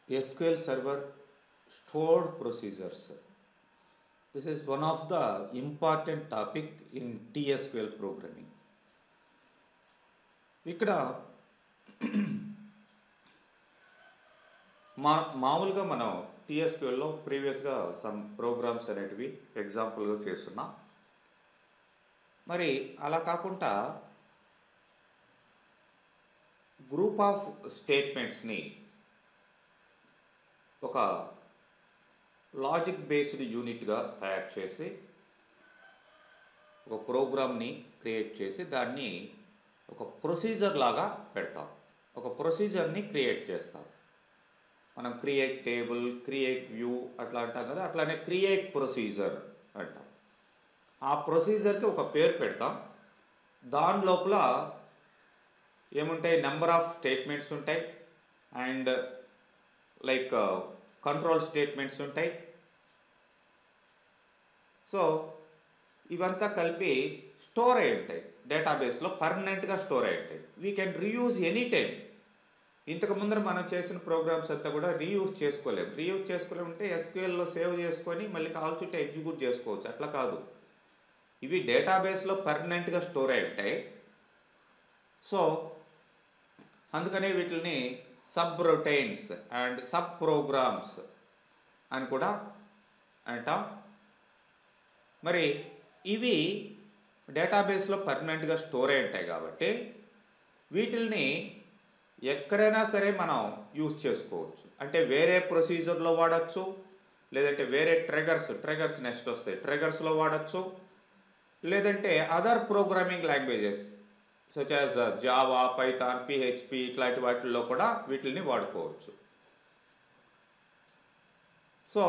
SQL Server stored procedures. This is one of the important topic in TSQL programming. ఇక్కడ మా మామూలుగా మనం టీఎస్క్యూఎల్లో ప్రీవియస్గా సమ్ ప్రోగ్రామ్స్ అనేటివి ఎగ్జాంపుల్గా చేస్తున్నాం మరి అలా కాకుండా గ్రూప్ ఆఫ్ స్టేట్మెంట్స్ని ఒక లాజిక్ బేస్డ్ యూనిట్గా తయారు చేసి ఒక ప్రోగ్రామ్ని క్రియేట్ చేసి దాన్ని ఒక ప్రొసీజర్ లాగా పెడతాం ఒక ప్రొసీజర్ని క్రియేట్ చేస్తాం మనం క్రియేట్ టేబుల్ క్రియేట్ వ్యూ అట్లా అంటాం కదా అట్లానే క్రియేట్ ప్రొసీజర్ అంటాం ఆ ప్రొసీజర్కి ఒక పేరు పెడతాం దాని లోపల ఏముంటాయి నెంబర్ ఆఫ్ స్టేట్మెంట్స్ ఉంటాయి అండ్ లైక్ కంట్రోల్ స్టేట్మెంట్స్ ఉంటాయి సో ఇవంతా కలిపి స్టోర్ అయి ఉంటాయి డేటాబేస్లో పర్మనెంట్గా స్టోర్ అయి ఉంటాయి we can reuse any time ఇంతకు ముందర మనం చేసిన ప్రోగ్రామ్స్ అంతా కూడా రీయూజ్ చేసుకోలేం రీయూజ్ చేసుకోలేం అంటే ఎస్క్యూఎల్లో సేవ్ చేసుకొని మళ్ళీ కావాల్సింటే ఎగ్జిక్యూట్ చేసుకోవచ్చు అట్లా కాదు ఇవి డేటాబేస్లో పర్మనెంట్గా స్టోర్ అయి ఉంటాయి సో అందుకనే వీటిని subroutines and subprograms అని కూడా అంటాం మరి ఇవి డేటాబేస్లో పర్మనెంట్గా స్టోర్ అయి ఉంటాయి కాబట్టి వీటిల్ని ఎక్కడైనా సరే మనం యూజ్ చేసుకోవచ్చు అంటే వేరే ప్రొసీజర్లో వాడచ్చు లేదంటే వేరే ట్రిగర్స్ ట్రిగర్స్ నెక్స్ట్ వస్తాయి ట్రిగర్స్లో వాడచ్చు లేదంటే other programming languages such as Java Python PHP ఇట్లాంటి వాటిల్లో కూడా వీటిని వాడుకోవచ్చు సో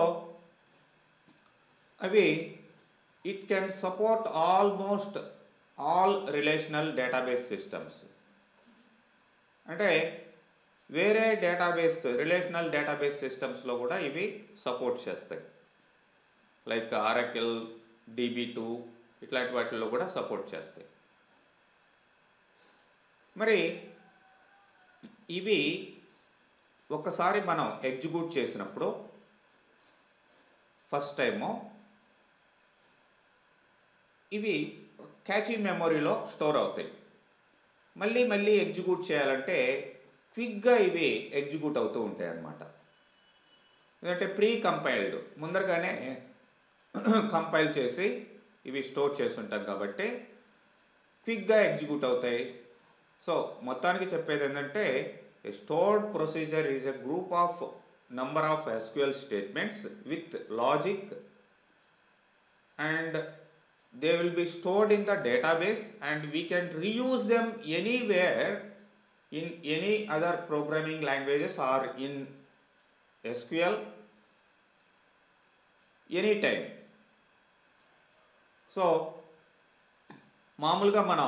అవి it can support almost all relational database systems అంటే వేరే డేటాబేస్ రిలేషనల్ డేటాబేస్ సిస్టమ్స్లో కూడా ఇవి సపోర్ట్ చేస్తాయి లైక్ ఆరకిల్ డిబి టూ ఇట్లాంటి వాటిల్లో కూడా సపోర్ట్ చేస్తాయి మరి ఇవి ఒకసారి మనం ఎగ్జిక్యూట్ చేసినప్పుడు ఫస్ట్ టైము ఇవి క్యాచీ మెమొరీలో స్టోర్ అవుతాయి మళ్ళీ మళ్ళీ ఎగ్జిక్యూట్ చేయాలంటే క్విక్గా ఇవి ఎగ్జిక్యూట్ అవుతూ ఉంటాయి అన్నమాట ఎందుకంటే ప్రీ కంపైల్డ్ ముందరగానే కంపైల్ చేసి ఇవి స్టోర్ చేసి ఉంటాం కాబట్టి క్విక్గా ఎగ్జిక్యూట్ అవుతాయి సో మొత్తానికి చెప్పేది ఏంటంటే stored procedure is a group of number of SQL statements with logic and they will be stored in the database and we can reuse them anywhere in any other programming languages or in SQL anytime. So మామూలుగా మనం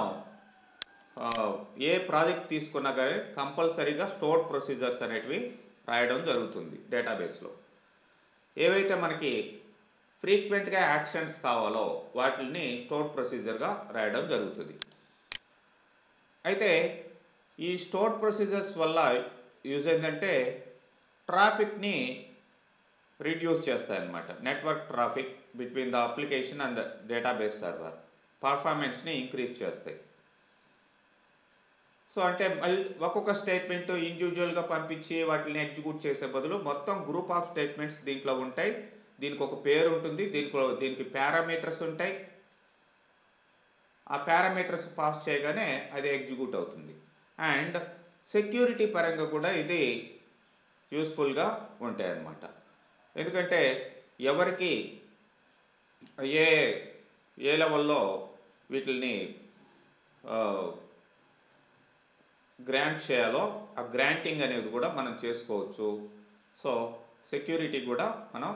ఏ project తీసుకున్నా కానీ కంపల్సరీగా stored procedures అనేటివి రాయడం జరుగుతుంది డేటాబేస్లో ఏవైతే మనకి ఫ్రీక్వెంట్గా యాక్షన్స్ కావాలో వాటిని స్టోర్ ప్రొసీజర్గా రాయడం జరుగుతుంది అయితే ఈ స్టోర్ ప్రొసీజర్స్ వల్ల యూజ్ ఏంటంటే ట్రాఫిక్ని రిడ్యూస్ చేస్తాయన్నమాట network traffic between the application and database server పర్ఫార్మెన్స్ని ఇంక్రీజ్ చేస్తాయి సో అంటే మళ్ళీ ఒక్కొక్క స్టేట్మెంట్ ఇండివిజువల్గా పంపించి వాటిని ఎగ్జిక్యూట్ చేసే బదులు మొత్తం గ్రూప్ ఆఫ్ స్టేట్మెంట్స్ దీంట్లో ఉంటాయి దీనికి ఒక పేరు ఉంటుంది దీనికి దీనికి పారామీటర్స్ ఉంటాయి ఆ పారామీటర్స్ పాస్ చేయగానే అది ఎగ్జిక్యూట్ అవుతుంది అండ్ సెక్యూరిటీ పరంగా కూడా ఇది యూస్ఫుల్గా ఉంటాయి అన్నమాట ఎందుకంటే ఎవరికి ఏ ఏ లెవెల్లో వీటిని గ్రాంట్ చేయాలో ఆ గ్రాంటింగ్ అనేది కూడా మనం చేసుకోవచ్చు సో సెక్యూరిటీ కూడా మనం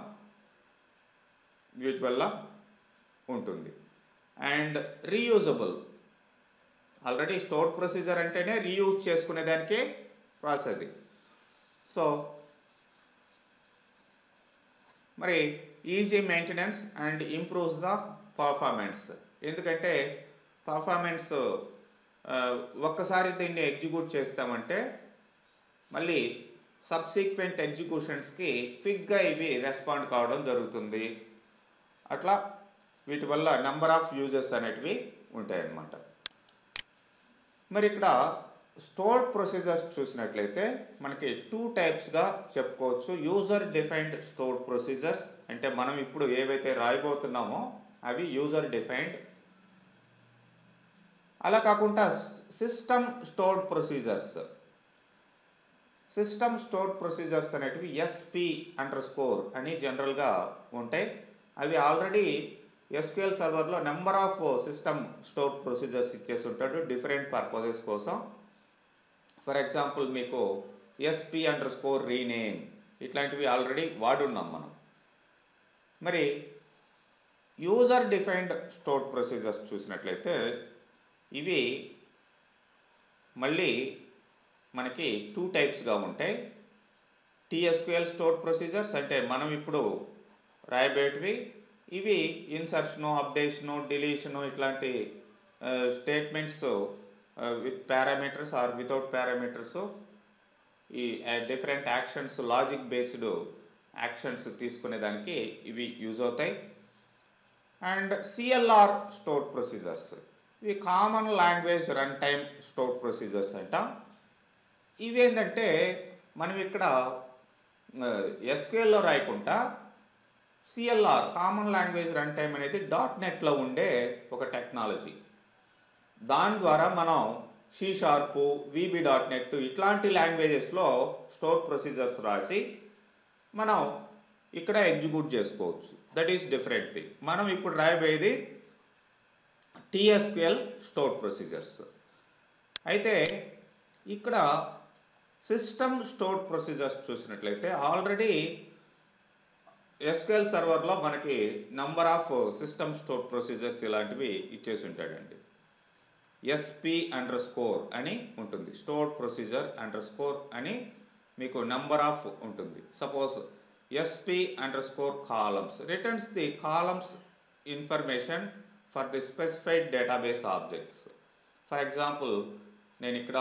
వీటి వల్ల ఉంటుంది and reusable already store procedure అంటేనే రీయూజ్ చేసుకునే దానికే ప్రాసెస్ అది సో మరి easy maintenance and improves the performance ఎందుకంటే పర్ఫార్మెన్స్ ఒక్కసారి దీన్ని ఎగ్జిక్యూట్ చేస్తామంటే మళ్ళీ సబ్సీక్వెంట్ ఎగ్జిక్యూషన్స్కి క్విక్గా ఇవి రెస్పాండ్ కావడం జరుగుతుంది అట్లా వీటి వల్ల నెంబర్ ఆఫ్ యూజర్స్ అనేటివి ఉంటాయన్నమాట మరి ఇక్కడ స్టోర్డ్ ప్రొసీజర్స్ చూసినట్లయితే మనకి టూ టైప్స్గా చెప్పుకోవచ్చు యూజర్ డిఫైన్డ్ స్టోర్డ్ ప్రొసీజర్స్ అంటే మనం ఇప్పుడు ఏవైతే రాయబోతున్నామో అవి యూజర్ డిఫైన్డ్ అలా కాకుండా system stored procedures system stored procedures అనేటివి ఎస్పి అండర్ స్కోర్ అని జనరల్గా ఉంటాయి అవి ఆల్రెడీ ఎస్క్యూఎల్ సర్వర్లో number of system store procedures ఇచ్చేసి ఉంటాడు డిఫరెంట్ పర్పజెస్ కోసం ఫర్ ఎగ్జాంపుల్ మీకు ఎస్పి అండర్ స్కోర్ రీనేమ్ ఇట్లాంటివి ఆల్రెడీ వాడున్నాం మనం మరి యూజర్ డిఫైన్డ్ స్టోర్ ప్రొసీజర్స్ చూసినట్లయితే ఇవి మళ్ళీ మనకి టూ టైప్స్గా ఉంటాయి టీఎస్క్యూఎల్ స్టోర్ ప్రొసీజర్స్ అంటే మనం ఇప్పుడు రాయబేటివి ఇవి ఇన్సర్షను అప్డేషను డిలీషను ఇట్లాంటి statements with parameters or without parameters ఈ different actions logic based actions తీసుకునేదానికి ఇవి యూజ్ అవుతాయి అండ్ సిఎల్ఆర్ స్టోర్ ప్రొసీజర్స్ ఇవి common language run time store procedures అంటాం ఇవి ఏంటంటే మనం ఇక్కడ ఎస్క్యూఎల్లో రాయకుండా CLR common language run time అనేది డాట్ నెట్లో ఉండే ఒక టెక్నాలజీ దాని ద్వారా మనం C sharp VB dot net ఇట్లాంటి లాంగ్వేజెస్లో స్టోర్ ప్రొసీజర్స్ రాసి మనం ఇక్కడ ఎగ్జిక్యూట్ చేసుకోవచ్చు దట్ ఈస్ డిఫరెంట్ థింగ్ మనం ఇప్పుడు రాయబోయేది టీఎస్క్యూఎల్ స్టోర్ ప్రొసీజర్స్ అయితే ఇక్కడ సిస్టమ్ స్టోర్ ప్రొసీజర్స్ చూసినట్లయితే ఆల్రెడీ ఎస్క్యూఎల్ సర్వర్లో మనకి number of system store procedures ఇలాంటివి ఇచ్చేసి ఉంటాడండి ఎస్పి అండర్ స్కోర్ అని ఉంటుంది స్టోర్ ప్రొసీజర్ అండర్ స్కోర్ అని మీకు నంబర్ ఆఫ్ ఉంటుంది suppose SP underscore columns returns the columns information for the specified database objects for example నేను ఇక్కడ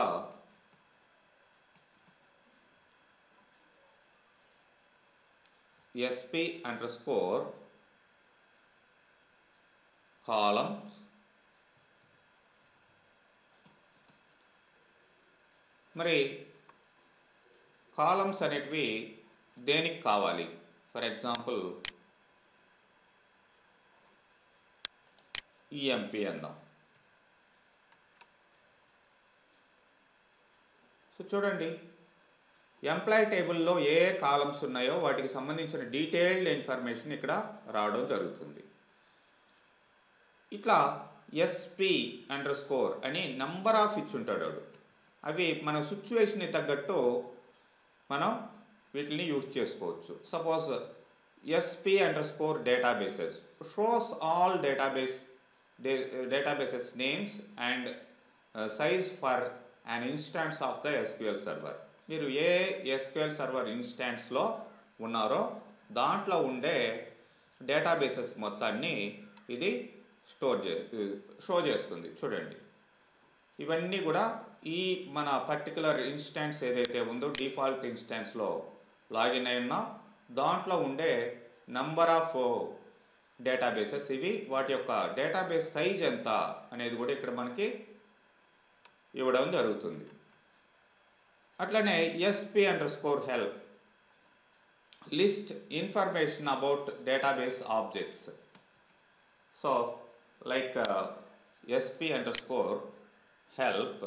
ఎస్పి అండర్ స్కోర్ కాలమ్స్ మరి కాలమ్స్ అనేటివి దేనికి కావాలి ఫర్ ఎగ్జాంపుల్ ఈఎంపి అందాం సో చూడండి ఎంప్లాయ్ టేబుల్లో ఏ ఏ కాలమ్స్ ఉన్నాయో వాటికి సంబంధించిన డీటెయిల్డ్ ఇన్ఫర్మేషన్ ఇక్కడ రావడం జరుగుతుంది ఇట్లా ఎస్పి అండర్ స్కోర్ అని నంబర్ ఆఫ్ ఇచ్చుంటాడు వాడు అవి మన సిచ్యువేషన్కి తగ్గట్టు మనం వీటిని యూజ్ చేసుకోవచ్చు suppose SP underscore databases shows all database databases names and size for an instance of the SQL server మీరు ఏ ఎస్క్యూఎల్ సర్వర్ ఇన్స్టాన్స్లో ఉన్నారో దాంట్లో ఉండే డేటాబేసెస్ మొత్తాన్ని ఇది స్టోర్ చే షో చేస్తుంది చూడండి ఇవన్నీ కూడా ఈ మన పర్టికులర్ ఇన్స్టాన్స్ ఏదైతే ఉందో డిఫాల్ట్ ఇన్స్టాన్స్లో లాగిన్ అయి ఉన్నా దాంట్లో ఉండే నంబర్ ఆఫ్ డేటాబేసెస్ ఇవి వాటి యొక్క డేటాబేస్ సైజ్ ఎంత అనేది కూడా ఇక్కడ మనకి ఇవ్వడం జరుగుతుంది అట్లనే SP underscore help list information about database objects so like SP underscore help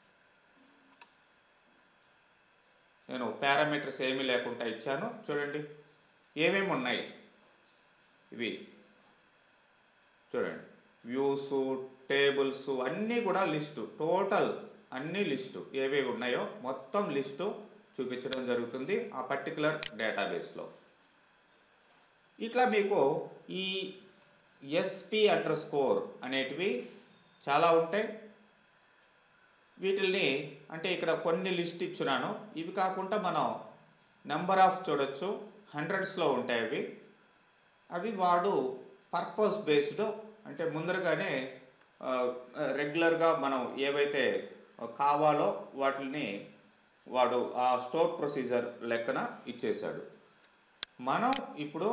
నేను పారామీటర్స్ ఏమీ లేకుండా ఇచ్చాను చూడండి ఏమేమి ఉన్నాయి ఇవి చూడండి వ్యూస్ టేబుల్స్ అన్నీ కూడా లిస్టు టోటల్ అన్ని లిస్టు ఏవేవి ఉన్నాయో మొత్తం లిస్టు చూపించడం జరుగుతుంది ఆ పర్టికులర్ డేటాబేస్లో ఇట్లా మీకు ఈ ఎస్పి అండర్ స్కోర్ అనేటివి చాలా ఉంటాయి వీటిల్ని అంటే ఇక్కడ కొన్ని లిస్ట్ ఇచ్చున్నాను ఇవి కాకుండా మనం నెంబర్ ఆఫ్ చూడొచ్చు హండ్రెడ్స్లో ఉంటాయి అవి అవి వాడు పర్పస్ బేస్డ్ అంటే ముందరగానే రెగ్యులర్గా మనం ఏవైతే కావాలో వాటిని వాడు ఆ స్టోర్ ప్రొసీజర్ లెక్కన ఇచ్చేశాడు మనం ఇప్పుడు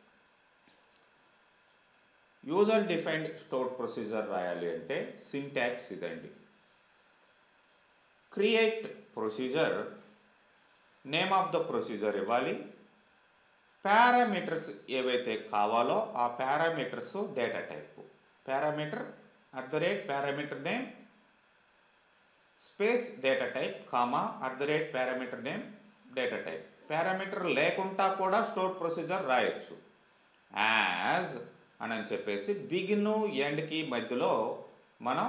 యూజర్ డిఫైన్డ్ స్టోర్ ప్రొసీజర్ రాయాలి అంటే సింటాక్స్ ఇదండి create procedure name of the procedure ఇవ్వాలి పారామీటర్స్ ఏవైతే కావాలో ఆ parameters data type parameter at the rate parameter name space data type comma at the rate parameter name data type parameter లేకుండా కూడా store procedure రాయొచ్చు as అని చెప్పేసి begin ఎండ్కి మధ్యలో మనం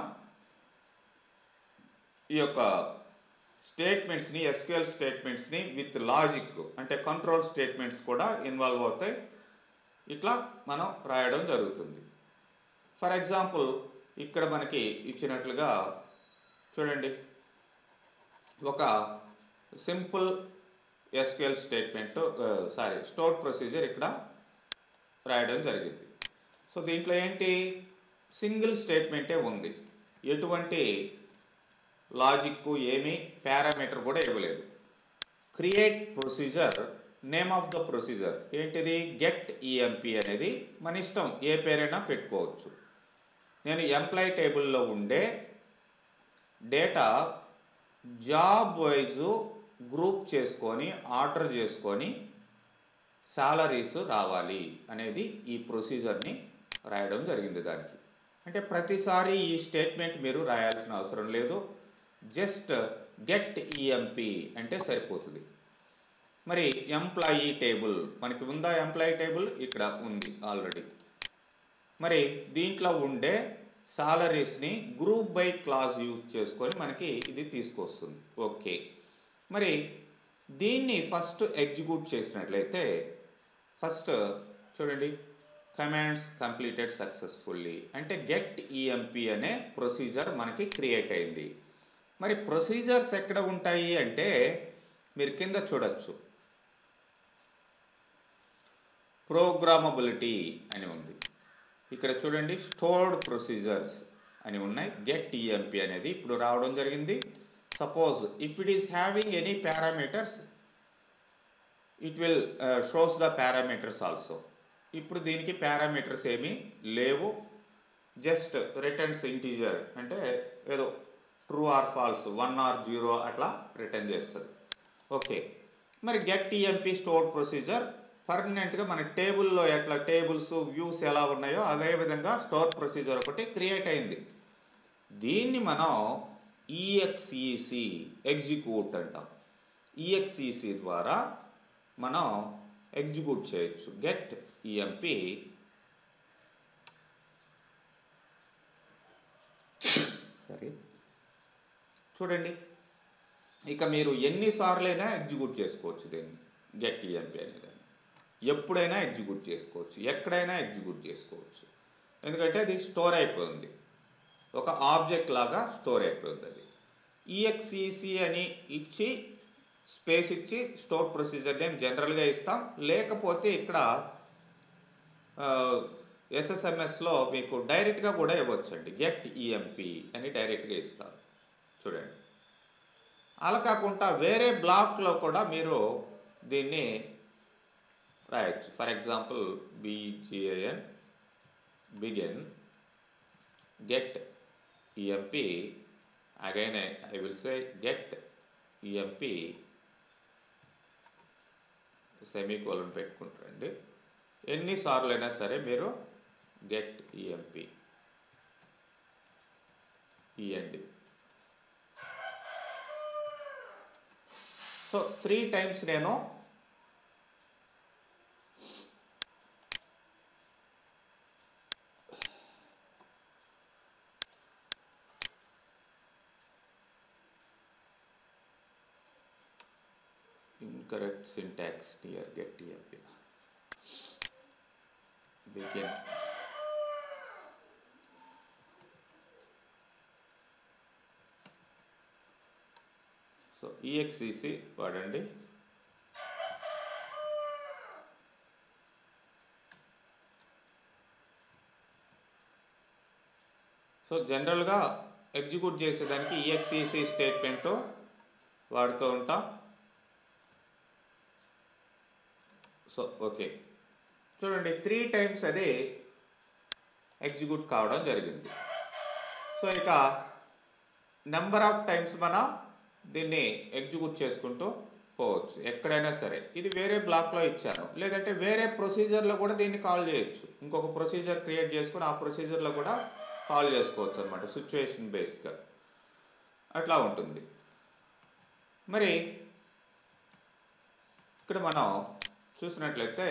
ఈ యొక్క స్టేట్మెంట్స్ని ఎస్క్యూఎల్ స్టేట్మెంట్స్ని విత్ లాజిక్ అంటే కంట్రోల్ స్టేట్మెంట్స్ కూడా ఇన్వాల్వ్ అవుతాయి ఇట్లా మనం రాయడం జరుగుతుంది ఫర్ ఎగ్జాంపుల్ ఇక్కడ మనకి ఇచ్చినట్లుగా చూడండి ఒక simple SQL statement sorry store procedure ఇక్కడ రాయడం జరిగింది సో దీంట్లో ఏంటి సింగిల్ స్టేట్మెంటే ఉంది ఎటువంటి లాజిక్ ఏమీ పారామీటర్ కూడా ఇవ్వలేదు create procedure name of the procedure ఏంటిది గెట్ ఈఎంపి అనేది మన ఇష్టం ఏ పేరైనా పెట్టుకోవచ్చు నేను ఎంప్లాయ్ టేబుల్లో ఉండే డేటా జాబ్ వైజు గ్రూప్ చేసుకొని ఆర్డర్ చేసుకొని శాలరీస్ రావాలి అనేది ఈ ప్రొసీజర్ని రాయడం జరిగింది దానికి అంటే ప్రతిసారి ఈ స్టేట్మెంట్ మీరు రాయాల్సిన అవసరం లేదు జస్ట్ గెట్ ఈఎంపి అంటే సరిపోతుంది మరి ఎంప్లాయీ టేబుల్ మనకి ఉందా ఎంప్లాయీ టేబుల్ ఇక్కడ ఉంది ఆల్రెడీ మరి దీంట్లో ఉండే సాలరీస్ని గ్రూప్ బై క్లాస్ యూజ్ చేసుకొని మనకి ఇది తీసుకొస్తుంది ఓకే మరి దీన్ని ఫస్ట్ ఎగ్జిక్యూట్ చేసినట్లయితే ఫస్ట్ చూడండి కమాండ్స్ కంప్లీటెడ్ సక్సెస్ఫుల్లీ అంటే గెట్ ఈఎంపి అనే ప్రొసీజర్ మనకి క్రియేట్ అయింది మరి ప్రొసీజర్స్ ఎక్కడ ఉంటాయి అంటే మీరు కింద చూడొచ్చు ప్రోగ్రామబిలిటీ అని ఉంది ఇక్కడ చూడండి స్టోర్డ్ ప్రొసీజర్స్ అని ఉన్నాయి గెట్ ఈఎంపి అనేది ఇప్పుడు రావడం జరిగింది suppose if it is having any parameters it will shows the parameters also ఇప్పుడు దీనికి పారామీటర్స్ ఏమీ లేవు జస్ట్ రిటర్న్స్ ఇంటీజర్ అంటే ఏదో true or false one or zero అట్లా రిటర్న్ చేస్తుంది ఓకే మరి గెట్ టీఎంపీ స్టోర్ ప్రొసీజర్ పర్మనెంట్గా మన టేబుల్లో ఎట్లా టేబుల్స్ వ్యూస్ ఎలా ఉన్నాయో అదే విధంగా స్టోర్ ప్రొసీజర్ ఒకటి క్రియేట్ అయింది దీన్ని మనం ఈఎక్స్ఈసి ఎగ్జిక్యూట్ అంటాం ఈఎక్స్ఈసి ద్వారా మనం ఎగ్జిక్యూట్ చేయొచ్చు గెట్ ఈఎంపి సరే చూడండి ఇక మీరు ఎన్నిసార్లైనా ఎగ్జిక్యూట్ చేసుకోవచ్చు దీన్ని గెట్ ఈఎంపి అనేదాన్ని ఎప్పుడైనా ఎగ్జిక్యూట్ చేసుకోవచ్చు ఎక్కడైనా ఎగ్జిక్యూట్ చేసుకోవచ్చు ఎందుకంటే అది స్టోర్ అయిపోయింది ఒక ఆబ్జెక్ట్ లాగా స్టోర్ అయిపోయింది అది ఈఎక్సిసి అని ఇచ్చి స్పేస్ ఇచ్చి స్టోర్ ప్రొసీజర్ నేమ్ జనరల్గా ఇస్తాం లేకపోతే ఇక్కడ ఎస్ఎస్ఎంఎస్లో మీకు డైరెక్ట్గా కూడా ఇవ్వచ్చండి గెట్ ఈఎంపి అని డైరెక్ట్గా ఇస్తారు చూడండి అలా కాకుండా వేరే బ్లాక్లో కూడా మీరు దీన్ని రాయొచ్చు for example BGIN begin get EMP again I will say get EMP semicolon పెట్టుకుంటారండి ఎన్నిసార్లు అయినా సరే మీరు గెట్ ఈఎంపి ఇవ్వండి సో త్రీ టైమ్స్ నేను incorrect syntax near get emp begin so EXEC వాడండి సో జనరల్గా ఎగ్జిక్యూట్ చేసేదానికి ఈఎక్సిసి స్టేట్మెంటు వాడుతూ ఉంటాం సో ఓకే చూడండి త్రీ టైమ్స్ అది ఎగ్జిక్యూట్ కావడం జరిగింది సో ఇక నెంబర్ ఆఫ్ టైమ్స్ మనం దీన్ని ఎగ్జిక్యూట్ చేసుకుంటూ పోవచ్చు ఎక్కడైనా సరే ఇది వేరే బ్లాక్లో ఇచ్చాను లేదంటే వేరే ప్రొసీజర్లో కూడా దీన్ని కాల్ చేయొచ్చు ఇంకొక ప్రొసీజర్ క్రియేట్ చేసుకుని ఆ ప్రొసీజర్లో కూడా కాల్ చేసుకోవచ్చు అనమాట సిచ్యువేషన్ బేస్గా అట్లా ఉంటుంది మరి ఇక్కడ మనం చూసినట్లయితే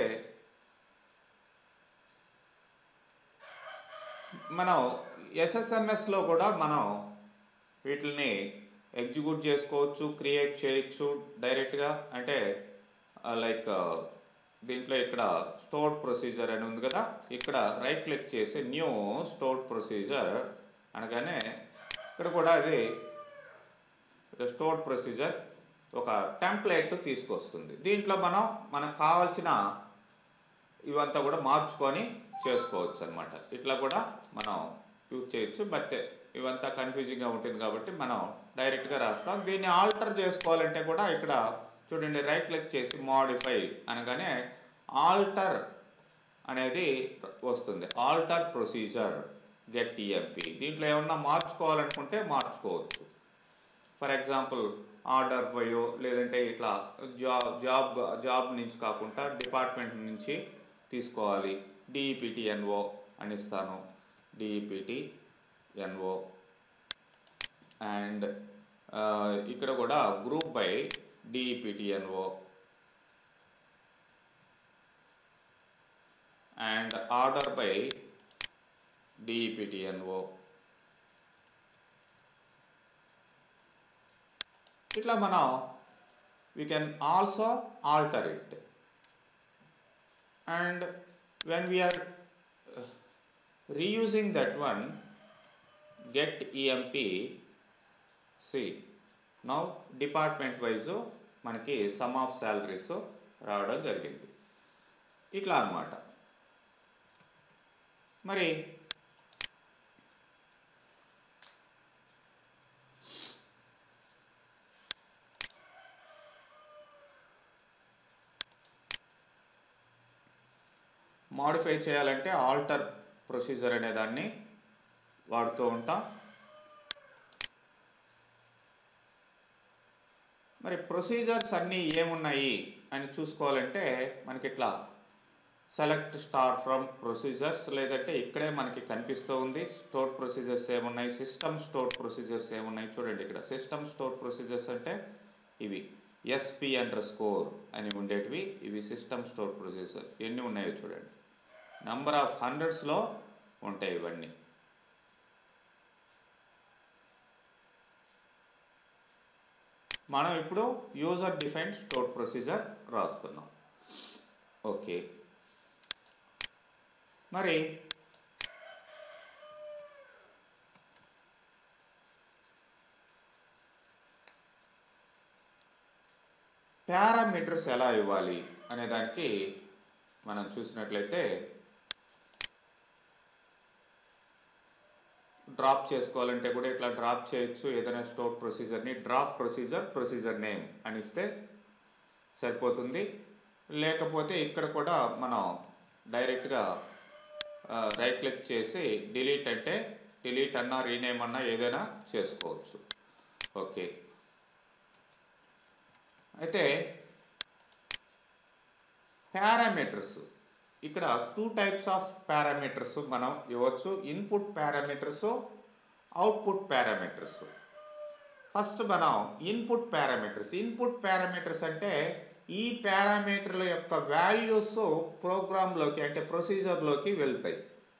మనం ఎస్ఎస్ఎంఎస్లో కూడా మనం వీటిని ఎగ్జిక్యూట్ చేసుకోవచ్చు క్రియేట్ చేయొచ్చు డైరెక్ట్గా అంటే లైక్ దీంట్లో ఇక్కడ స్టోర్డ్ ప్రొసీజర్ అని ఉంది కదా ఇక్కడ రైట్ క్లిక్ చేసి న్యూ స్టోర్డ్ ప్రొసీజర్ అనగానే ఇక్కడ కూడా అది స్టోర్డ్ ప్రొసీజర్ ఒక టెంప్లెట్ తీసుకొస్తుంది దీంట్లో మనం మనకు కావాల్సిన ఇవంతా కూడా మార్చుకొని చేసుకోవచ్చు అనమాట ఇట్లా కూడా మనం యూజ్ చేయొచ్చు బట్ ఇవంతా కన్ఫ్యూజింగ్గా ఉంటుంది కాబట్టి మనం డైరెక్ట్గా రాస్తాం దీన్ని ఆల్టర్ చేసుకోవాలంటే కూడా ఇక్కడ చూడండి రైట్ క్లిక్ చేసి మోడిఫై అనగానే ఆల్టర్ అనేది వస్తుంది ఆల్టర్ ప్రొసీజర్ గెట్ టీఎంపీ దీంట్లో ఏమన్నా మార్చుకోవాలనుకుంటే మార్చుకోవచ్చు ఫర్ ఎగ్జాంపుల్ ఆర్డర్ బయో లేదంటే ఇట్లా జాబ్ జాబ్ జాబ్ నుంచి కాకుండా డిపార్ట్మెంట్ నుంచి తీసుకోవాలి డిఈపిటి ఎన్ఓ అని ఇస్తాను డిఈపిటి ఎన్ఓ అండ్ ఇక్కడ కూడా group by DEPT NO and order by DEPT NO ఇట్లా మనం we can also alter it and when we are reusing that one get EMP see now department wise మనకి sum of salaries రావడం జరిగింది ఇట్లా అన్నమాట మరి మాడిఫై చేయాలంటే ఆల్టర్ ప్రొసీజర్ అనే దాన్ని వాడుతూ ఉంటాం మరి ప్రొసీజర్స్ అన్నీ ఏమున్నాయి అని చూసుకోవాలంటే మనకి ఇట్లా సెలెక్ట్ స్టార్ ఫ్రమ్ ప్రొసీజర్స్ లేదంటే ఇక్కడే మనకి కనిపిస్తూ ఉంది స్టోర్ ప్రొసీజర్స్ ఏమున్నాయి సిస్టమ్ స్టోర్ ప్రొసీజర్స్ ఏమున్నాయి చూడండి ఇక్కడ సిస్టమ్ స్టోర్ ప్రొసీజర్స్ అంటే ఇవి ఎస్పి అండర్ స్కోర్ అని ఉండేటివి ఇవి సిస్టమ్ స్టోర్ ప్రొసీజర్ ఎన్ని ఉన్నాయో చూడండి నంబర్ ఆఫ్ హండ్రెడ్స్లో ఉంటాయి ఇవన్నీ మనం ఇప్పుడు యూజర్ డిఫైన్ స్టోర్ ప్రొసీజర్ రాస్తున్నాం ఓకే మరి పారామీటర్స్ ఎలా ఇవ్వాలి అనే దానికి మనం చూసినట్లయితే డ్రాప్ చేసుకోవాలంటే కూడా ఇట్లా డ్రాప్ చేయొచ్చు ఏదైనా స్టోర్ ప్రొసీజర్ని డ్రాప్ ప్రొసీజర్ ప్రొసీజర్ నేమ్ అని ఇస్తే సరిపోతుంది లేకపోతే ఇక్కడ కూడా మనం డైరెక్ట్గా రైట్ క్లిక్ చేసి డిలీట్ అంటే డిలీట్ అన్నా రీనేమ్ అన్నా ఏదైనా చేసుకోవచ్చు ఓకే అయితే పారామీటర్స్ ఇక్కడ టూ టైప్స్ ఆఫ్ పారామీటర్స్ మనం ఇవ్వచ్చు input parameters output parameters first మనం ఇన్పుట్ పారామీటర్స్ ఇన్పుట్ పారామీటర్స్ అంటే ఈ పారామీటర్ల యొక్క వాల్యూస్ ప్రోగ్రాంలోకి అంటే ప్రొసీజర్లోకి వెళ్తాయి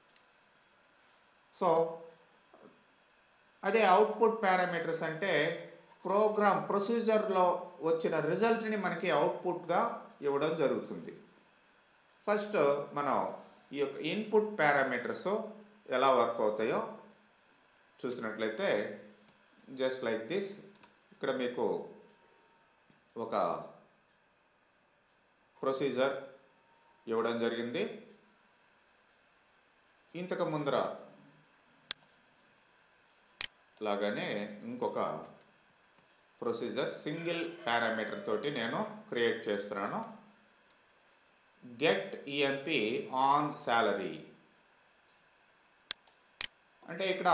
సో అదే అవుట్పుట్ పారామీటర్స్ అంటే ప్రోగ్రామ్ ప్రొసీజర్లో వచ్చిన రిజల్ట్ని మనకి అవుట్పుట్గా ఇవ్వడం జరుగుతుంది ఫస్ట్ మనం ఈ యొక్క ఇన్పుట్ పారామీటర్స్ ఎలా వర్క్ అవుతాయో చూసినట్లయితే జస్ట్ లైక్ దిస్ ఇక్కడ మీకు ఒక ప్రొసీజర్ ఇవ్వడం జరిగింది ఇంతకు ముందర లాగానే ఇంకొక ప్రొసీజర్ సింగిల్ పారామీటర్ తోటి నేను క్రియేట్ చేస్తున్నాను గెట్ ఈఎంపి ఆన్ శాలరీ అంటే ఇక్కడ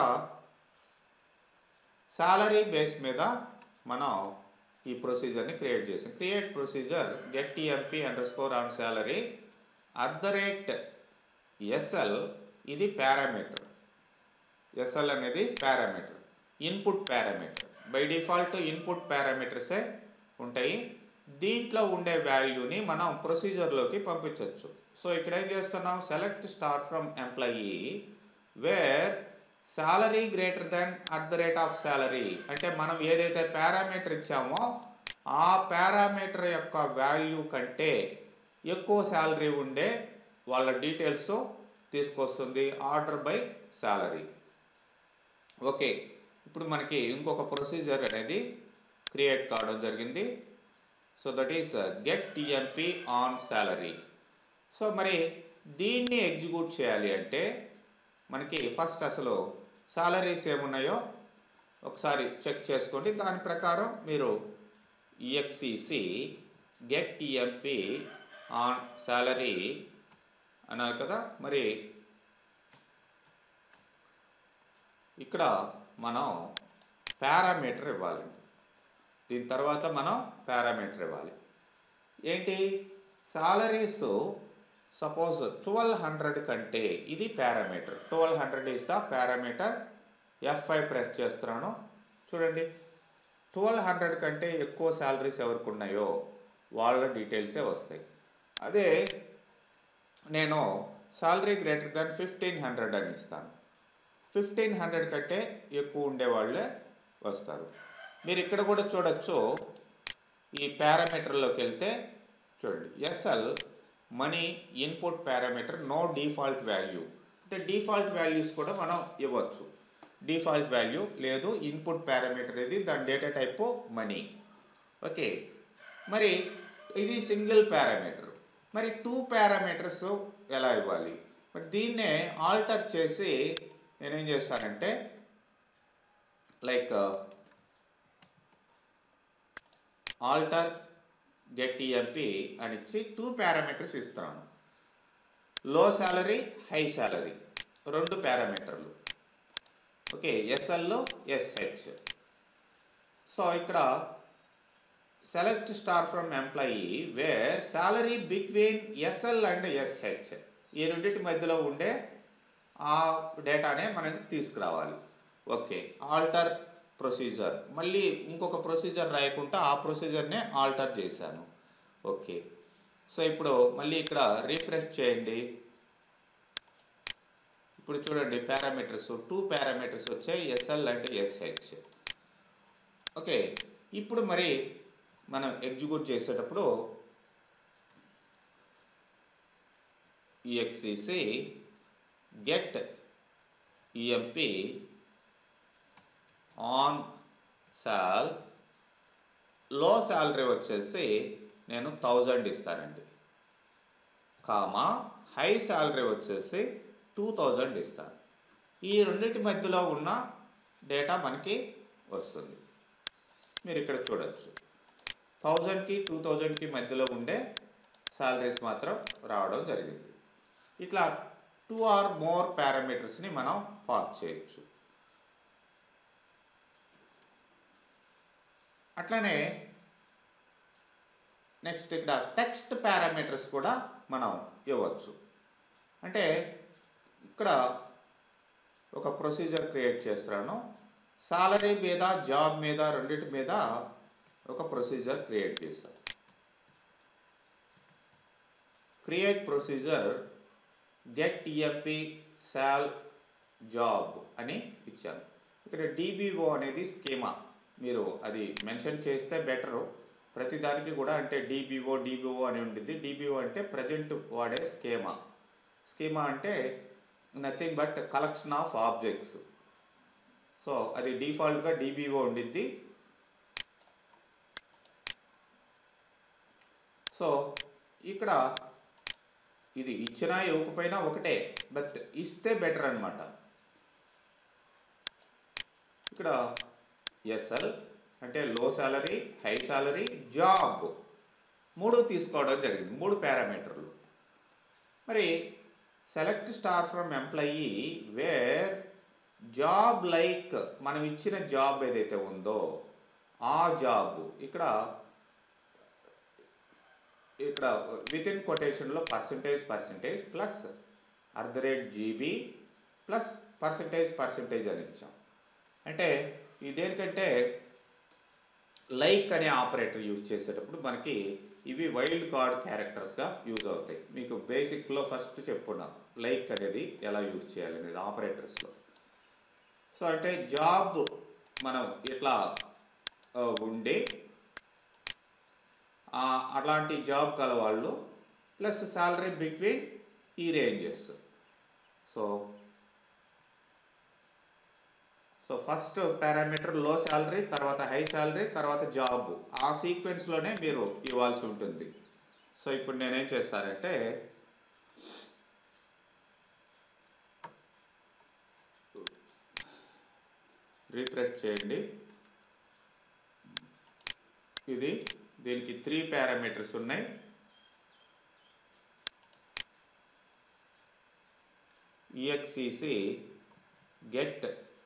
శాలరీ బేస్ మీద మనం ఈ ప్రొసీజర్ని క్రియేట్ చేసాం create procedure get TMP underscore on salary at the rate SL ఇది పారామీటర్ ఎస్ఎల్ అనేది parameter input parameter by default input పారామీటర్సే ఉంటాయి దీంట్లో ఉండే వాల్యూని మనం ప్రొసీజర్లోకి పంపించవచ్చు సో ఇక్కడ ఏం చేస్తున్నాం select star from employee where salary greater than at the rate of salary అంటే మనం ఏదైతే పారామీటర్ ఇచ్చామో ఆ పారామీటర్ యొక్క వాల్యూ కంటే ఎక్కువ శాలరీ ఉండే వాళ్ళ డీటెయిల్స్ తీసుకొస్తుంది ఆర్డర్ బై శాలరీ ఓకే ఇప్పుడు మనకి ఇంకొక ప్రొసీజర్ అనేది క్రియేట్ కావడం జరిగింది so that is get TMP on salary so మరి దీన్ని ఎగ్జిక్యూట్ చేయాలి అంటే మనకి ఫస్ట్ అసలు సాలరీస్ ఏమున్నాయో ఒకసారి చెక్ చేసుకోండి దాని ప్రకారం మీరు EXEC get TMP on salary అన్నారు కదా మరి ఇక్కడ మనం పారామీటర్ ఇవ్వాలండి దీని తర్వాత మనం పారామీటర్ ఇవ్వాలి ఏంటి సాలరీస్ సపోజ్ ట్వెల్వ్ హండ్రెడ్ కంటే ఇది parameter twelve hundred is the parameter F I press చేస్తున్నాను చూడండి ట్వెల్వ్ హండ్రెడ్ కంటే ఎక్కువ శాలరీస్ ఎవరికి ఉన్నాయో వాళ్ళ డీటెయిల్సే వస్తాయి అదే నేను salary greater than fifteen hundred అని ఇస్తాను ఫిఫ్టీన్ హండ్రెడ్ కంటే ఎక్కువ ఉండేవాళ్ళే వస్తారు మీరు ఇక్కడ కూడా చూడొచ్చు ఈ పారామీటర్లోకి వెళ్తే చూడండి SL money input parameter no default value అంటే డిఫాల్ట్ వాల్యూస్ కూడా మనం ఇవ్వచ్చు డిఫాల్ట్ వాల్యూ లేదు ఇన్పుట్ పారామీటర్ ఇది దాని డేటా టైప్ మనీ ఓకే మరి ఇది సింగిల్ పారామీటర్ మరి టూ పారామీటర్స్ ఎలా ఇవ్వాలి మరి దీన్నే ఆల్టర్ చేసి నేనేం చేస్తానంటే లైక్ ఆల్టర్ గెట్ ఈఎంపి అని ఇచ్చి టూ పారామీటర్స్ ఇస్తున్నాను లో శాలరీ హై శాలరీ రెండు పారామీటర్లు ఓకే ఎస్ఎల్లో ఎస్హెచ్ సో ఇక్కడ select star from employee where salary between SL and SH ఈ రెండింటి మధ్యలో ఉండే ఆ డేటానే మనకి తీసుకురావాలి ఓకే ఆల్టర్ ప్రొసీజర్ మళ్ళీ ఇంకొక ప్రొసీజర్ రాయకుండా ఆ ప్రొసీజర్నే ఆల్టర్ చేశాను ఓకే సో ఇప్పుడు మళ్ళీ ఇక్కడ రీఫ్రెష్ చేయండి ఇప్పుడు చూడండి పారామీటర్స్ టూ పారామీటర్స్ వచ్చాయి ఎస్ఎల్ అండ్ ఎస్హెచ్ ఓకే ఇప్పుడు మరి మనం ఎగ్జిక్యూట్ చేసేటప్పుడు ఈఎక్సిసి గెట్ ఈఎంపి ఆన్ సాల్ లో శాలరీ వచ్చేసి నేను థౌజండ్ ఇస్తానండి కామా హై శాలరీ వచ్చేసి టూ థౌజండ్ ఇస్తాను ఈ రెండింటి మధ్యలో ఉన్న డేటా మనకి వస్తుంది మీరు ఇక్కడ చూడొచ్చు థౌజండ్కి టూ థౌజండ్కి మధ్యలో ఉండే శాలరీస్ మాత్రం రావడం జరిగింది ఇట్లా టూ ఆర్ మోర్ పారామీటర్స్ని మనం పాస్ చేయొచ్చు అట్లనే నెక్స్ట్ ఇక్కడ టెక్స్ట్ పారామీటర్స్ కూడా మనం ఇవ్వచ్చు అంటే ఇక్కడ ఒక ప్రొసీజర్ క్రియేట్ చేస్తున్నాను సాలరీ మీద జాబ్ మీద రెండింటి మీద ఒక ప్రొసీజర్ క్రియేట్ చేశాను create procedure get TMP sal job అని ఇచ్చాను ఇక్కడ డిబిఓ అనేది స్కీమా మీరు అది మెన్షన్ చేస్తే బెటరు ప్రతిదానికి కూడా అంటే డిబిఓ డిబిఓ అని ఉంటుంది డిబిఓ అంటే ప్రజెంట్ వాడే స్కీమా స్కీమా అంటే nothing but collection of objects so అది డిఫాల్ట్గా డిబిఓ ఉండిద్ది సో ఇక్కడ ఇది ఇచ్చినా ఇవ్వకపోయినా ఒకటే బట్ ఇస్తే బెటర్ అనమాట ఇక్కడ ఎస్ఎల్ అంటే లో సాలరీ హై సాలరీ జాబ్ మూడు తీసుకోవడం జరిగింది మూడు పారామీటర్లు మరి select star from employee where job like మనం ఇచ్చిన జాబ్ ఏదైతే ఉందో ఆ జాబ్ ఇక్కడ ఇక్కడ విత్ ఇన్ కొటేషన్లో percentage percentage plus at the rate GB plus percentage percentage అని ఇచ్చాం అంటే ఇది దేనికంటే లైక్ అనే ఆపరేటర్ యూజ్ చేసేటప్పుడు మనకి ఇవి వైల్డ్ కార్డ్ క్యారెక్టర్స్గా యూజ్ అవుతాయి మీకు బేసిక్లో ఫస్ట్ చెప్పున్నాను లైక్ అనేది ఎలా యూజ్ చేయాలి అనేది ఆపరేటర్స్లో సో అంటే జాబ్ మనం ఇట్లా ఆ, ఉండి ఆ, అలాంటి జాబ్ కల వాళ్ళు ప్లస్ శాలరీ బిట్వీన్ ఈ ranges so so first parameter low salary తర్వాత హై శాలరీ తర్వాత జాబ్ ఆ సీక్వెన్స్లోనే మీరు ఇవ్వాల్సి ఉంటుంది సో ఇప్పుడు నేనేం చేస్తానంటే రీఫ్రెష్ చేయండి ఇది దీనికి త్రీ పారామీటర్స్ ఉన్నాయి EXEC get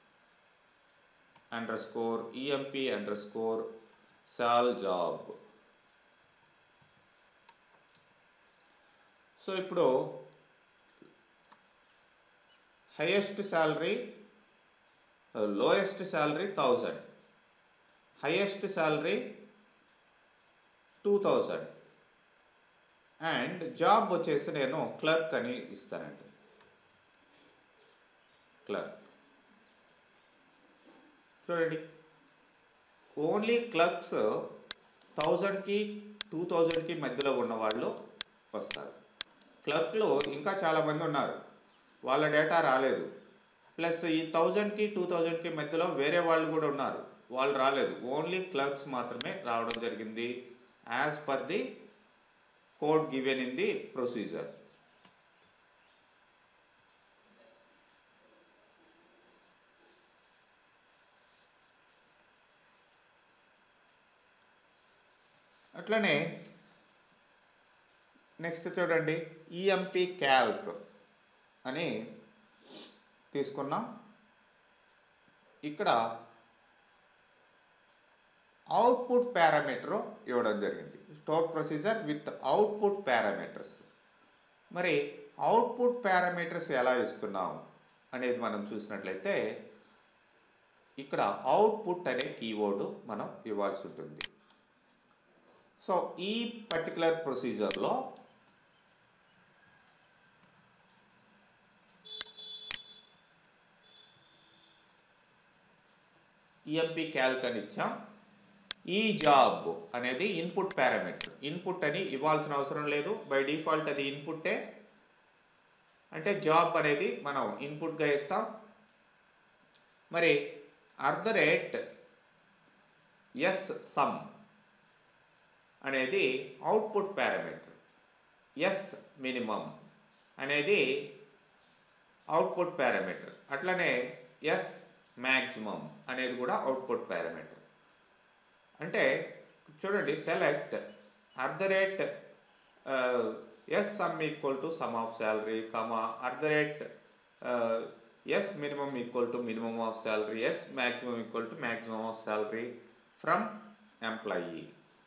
underscore EMP underscore sal job so ఇప్పుడు highest salary lowest salary thousand highest salary two thousand and job వచ్చేసి నేను క్లర్క్ అని ఇస్తానండి క్లర్క్ చూడండి ఓన్లీ క్లర్క్స్ థౌజండ్కి టూ థౌజండ్కి మధ్యలో ఉన్న వాళ్ళు వస్తారు క్లర్క్లు ఇంకా చాలామంది ఉన్నారు వాళ్ళ డేటా రాలేదు ప్లస్ ఈ థౌజండ్కి టూ థౌజండ్కి మధ్యలో వేరే వాళ్ళు కూడా ఉన్నారు వాళ్ళు రాలేదు ఓన్లీ క్లర్క్స్ మాత్రమే రావడం జరిగింది as per the code given in the procedure అట్లనే నెక్స్ట్ చూడండి ఈఎంపి క్యాల్క్ అని తీసుకున్నాం ఇక్కడ అవుట్పుట్ పారామీటర్ ఇవ్వడం జరిగింది store procedure with output parameters మరి అవుట్పుట్ పారామీటర్స్ ఎలా ఇస్తున్నాం అనేది మనం చూసినట్లయితే ఇక్కడ అవుట్పుట్ అనే కీవర్డ్ మనం ఇవ్వాల్సి ఉంటుంది సో ఈ పర్టికులర్ ప్రొసీజర్లో ఈఎంపి క్యాల్క్ అని ఇచ్చాం ఈ జాబ్ అనేది ఇన్పుట్ పారామీటర్ ఇన్పుట్ అని ఇవ్వాల్సిన అవసరం లేదు బై డిఫాల్ట్ అది ఇన్పుట్టే అంటే జాబ్ అనేది మనం ఇన్పుట్గా ఇస్తాం మరి at the rate S sum అనేది అవుట్పుట్ పారామీటర్ ఎస్ మినిమం అనేది అవుట్పుట్ పారామీటర్ అట్లనే ఎస్ మ్యాక్సిమం అనేది కూడా అవుట్పుట్ పారామీటర్ అంటే చూడండి select at the rate S sum equal to sum of salary comma at the rate S minimum equal to minimum of salary S maximum equal to maximum of salary from employee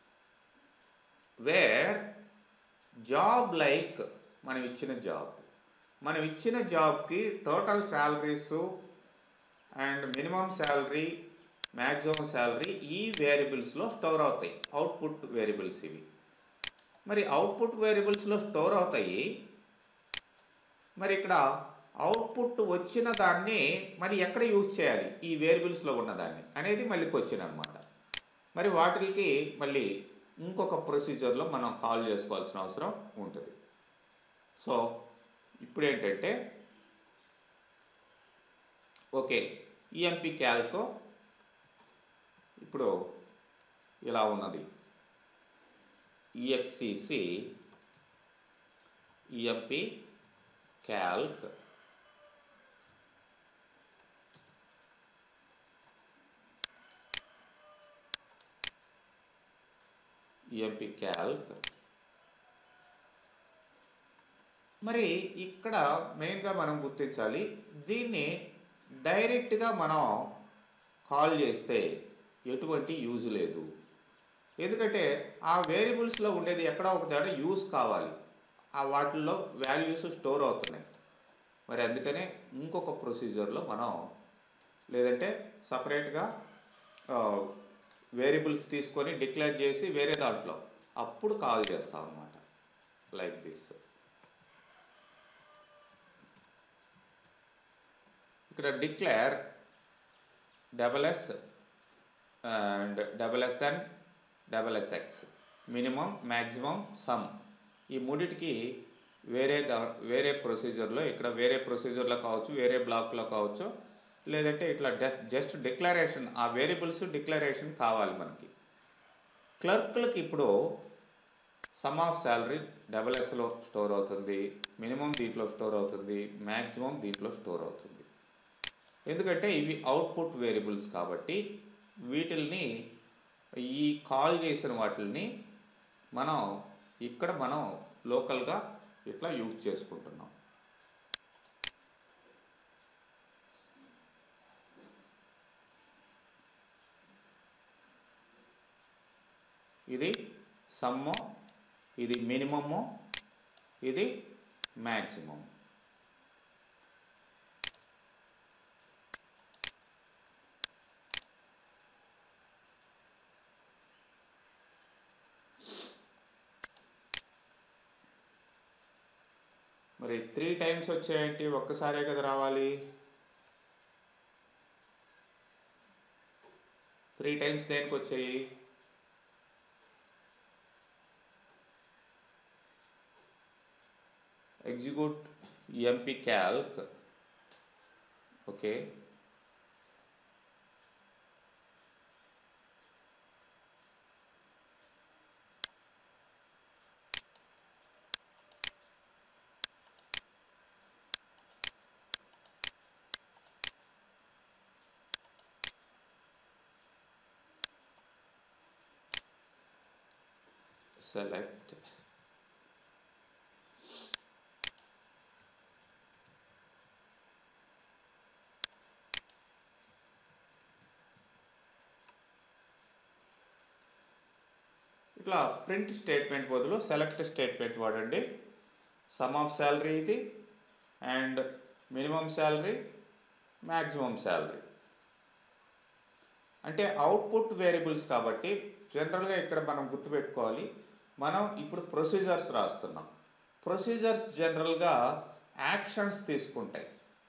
where job like మనం ఇచ్చిన job మనం ఇచ్చిన జాబ్కి total salaries and minimum salary maximum salary ఈ వేరియబుల్స్లో store అవుతాయి output variables ఇవి మరి అవుట్పుట్ వేరియబుల్స్లో స్టోర్ అవుతాయి మరి ఇక్కడ అవుట్పుట్ వచ్చిన దాన్ని మరి ఎక్కడ యూజ్ చేయాలి ఈ వేరియబుల్స్లో ఉన్నదాన్ని అనేది మళ్ళీ క్వశ్చన్ అనమాట మరి వాటికి మళ్ళీ ఇంకొక ప్రొసీజర్లో మనం కాల్ చేసుకోవాల్సిన అవసరం ఉంటుంది సో ఇప్పుడు ఏంటంటే ఓకే ఈఎంపి క్యాల్కో ఇప్పుడు ఇలా ఉన్నది EXEC EMP calc EMP calc మరి ఇక్కడ మెయిన్గా మనం గుర్తించాలి దీన్ని డైరెక్ట్గా మనం కాల్ చేస్తే ఎటువంటి యూజ్ లేదు ఎందుకంటే ఆ వేరియబుల్స్లో ఉండేది ఎక్కడో ఒక దగ్గర యూస్ కావాలి ఆ వాటిల్లో వాల్యూస్ స్టోర్ అవుతున్నాయి మరి అందుకనే ఇంకొక ప్రొసీజర్లో మనం లేదంటే సపరేట్గా వేరియబుల్స్ తీసుకొని డిక్లేర్ చేసి వేరే దాంట్లో అప్పుడు కాల్ చేస్తాం అనమాట లైక్ దిస్ ఇక్కడ declare double S and double SN double SX minimum maximum sum ఈ మూడిటికి వేరే దా వేరే ప్రొసీజర్లో ఇక్కడ వేరే ప్రొసీజర్లో కావచ్చు వేరే బ్లాక్లో కావచ్చు లేదంటే ఇట్లా జస్ట్ జస్ట్ డిక్లరేషన్ ఆ వేరియబుల్స్ డిక్లరేషన్ కావాలి మనకి క్లర్క్లకి ఇప్పుడు సమ్ ఆఫ్ శాలరీ డబల్ ఎస్లో స్టోర్ అవుతుంది మినిమం దీంట్లో స్టోర్ అవుతుంది మ్యాక్సిమం దీంట్లో స్టోర్ అవుతుంది ఎందుకంటే ఇవి అవుట్పుట్ వేరియబుల్స్ కాబట్టి వీటిల్ని ఈ కాల్ చేసిన వాటిని మనం ఇక్కడ మనం లోకల్గా ఇట్లా యూజ్ చేసుకుంటున్నాం ఇది సమ్ము ఇది మినిమము ఇది మ్యాక్సిమం మరి త్రీ టైమ్స్ వచ్చాయంటే ఒక్కసారే కదా రావాలి త్రీ టైమ్స్ దేనికి వచ్చాయి execute EMP calc okay select ఇట్లా ప్రింట్ స్టేట్మెంట్ బదులు సెలెక్ట్ స్టేట్మెంట్ వాడండి సమ్ ఆఫ్ శాలరీ ఇది and minimum salary maximum salary అంటే అవుట్పుట్ వేరియబుల్స్ కాబట్టి జనరల్గా ఇక్కడ మనం గుర్తుపెట్టుకోవాలి మనం ఇప్పుడు ప్రొసీజర్స్ రాస్తున్నాం ప్రొసీజర్స్ జనరల్గా యాక్షన్స్ తీసుకుంటాయి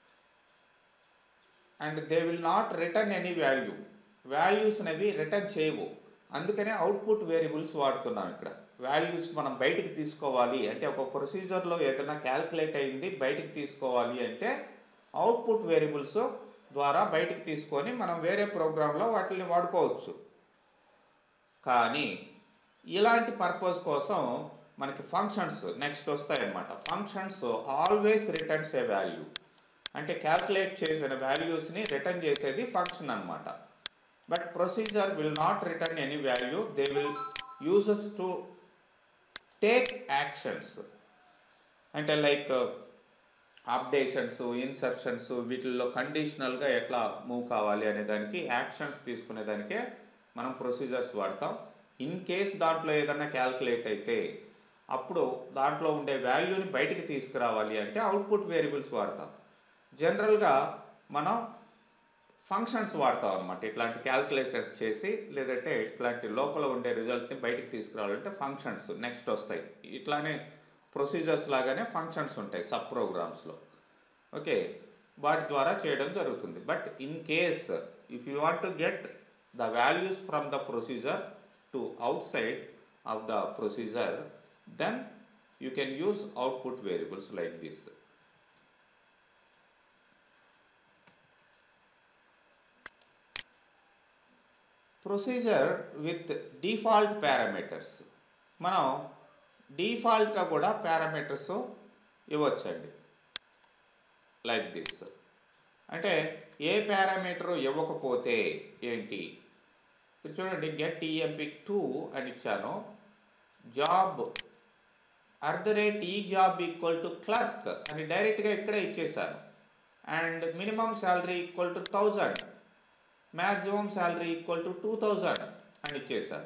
and they will not return any value values అనేవి రిటర్న్ చేయవు అందుకనే అవుట్పుట్ వేరియబుల్స్ వాడుతున్నాం ఇక్కడ వాల్యూస్ మనం బయటికి తీసుకోవాలి అంటే ఒక ప్రొసీజర్లో ఏదైనా క్యాల్కులేట్ అయింది బయటికి తీసుకోవాలి అంటే అవుట్పుట్ వేరియబుల్స్ ద్వారా బయటికి తీసుకొని మనం వేరే ప్రోగ్రాంలో వాటిని వాడుకోవచ్చు కానీ ఇలాంటి పర్పస్ కోసం మనకి ఫంక్షన్స్ నెక్స్ట్ వస్తాయన్నమాట functions always returns a value అంటే క్యాల్కులేట్ చేసిన వాల్యూస్ని రిటర్న్ చేసేది ఫంక్షన్ అనమాట but procedure will not return any value they will uses to take actions అంటే లైక్ అప్డేషన్స్ ఇన్సర్షన్స్ వీటిల్లో కండిషనల్గా ఎట్లా మూవ్ కావాలి అనే దానికి యాక్షన్స్ తీసుకునే దానికే మనం ప్రొసీజర్స్ వాడతాం ఇన్ కేస్ దాంట్లో ఏదైనా క్యాల్కులేట్ అయితే అప్పుడు దాంట్లో ఉండే వాల్యూని బయటికి తీసుకురావాలి అంటే అవుట్పుట్ వేరియబుల్స్ వాడతాం జనరల్గా మనం ఫంక్షన్స్ వాడతాం అనమాట ఇట్లాంటి క్యాల్కులేషన్స్ చేసి లేదంటే ఇట్లాంటి లోపల ఉండే రిజల్ట్ని బయటికి తీసుకురావాలంటే ఫంక్షన్స్ నెక్స్ట్ వస్తాయి ఇట్లానే ప్రొసీజర్స్ లాగానే ఫంక్షన్స్ ఉంటాయి సబ్ ప్రోగ్రామ్స్లో ఓకే వాటి ద్వారా చేయడం జరుగుతుంది but in case if you want to get the values from the procedure to outside of the procedure then you can use output variables like this procedure with default parameters మనం డిఫాల్ట్గా కూడా parameters ఇవ్వచ్చండి like this అంటే ఏ parameter ఇవ్వకపోతే ఏంటి ఇప్పుడు చూడండి get EMP two అని ఇచ్చాను జాబ్ అట్ ద రేట్ ఈ జాబ్ ఈక్వల్ టు క్లర్క్ అని డైరెక్ట్గా ఇక్కడే ఇచ్చేసాను and minimum salary equal to thousand maximum salary equal to two thousand అని ఇచ్చేసాను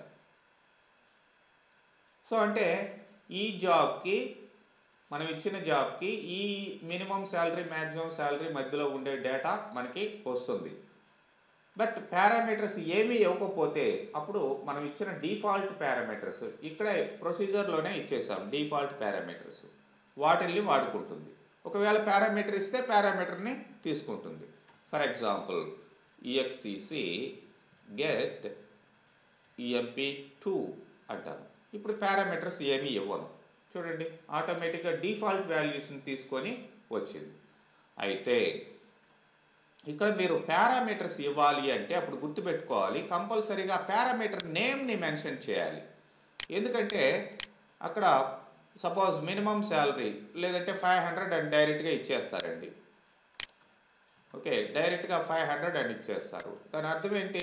సో అంటే ఈ జాబ్కి మనం ఇచ్చిన జాబ్కి ఈ మినిమం శాలరీ మ్యాక్సిమం శాలరీ మధ్యలో ఉండే డేటా మనకి వస్తుంది బట్ పారామీటర్స్ ఏమీ ఇవ్వకపోతే అప్పుడు మనం ఇచ్చిన డిఫాల్ట్ పారామీటర్స్ ఇక్కడే ప్రొసీజర్లోనే ఇచ్చేసాం డిఫాల్ట్ పారామీటర్స్ వాటిల్ని వాడుకుంటుంది ఒకవేళ పారామీటర్ ఇస్తే పారామీటర్ని తీసుకుంటుంది for example EXEC get EMP two అంటాను ఇప్పుడు పారామీటర్స్ ఏమీ ఇవ్వను చూడండి ఆటోమేటిక్గా డిఫాల్ట్ వాల్యూస్ని తీసుకొని వచ్చింది అయితే ఇక్కడ మీరు పారామీటర్స్ ఇవ్వాలి అంటే అప్పుడు గుర్తుపెట్టుకోవాలి కంపల్సరీగా పారామీటర్ నేమ్ని మెన్షన్ చేయాలి ఎందుకంటే అక్కడ సపోజ్ మినిమం శాలరీ లేదంటే ఫైవ్ హండ్రెడ్ అని డైరెక్ట్గా ఇచ్చేస్తారండి ఓకే డైరెక్ట్గా ఫైవ్ హండ్రెడ్ అని ఇచ్చేస్తారు దాని అర్థం ఏంటి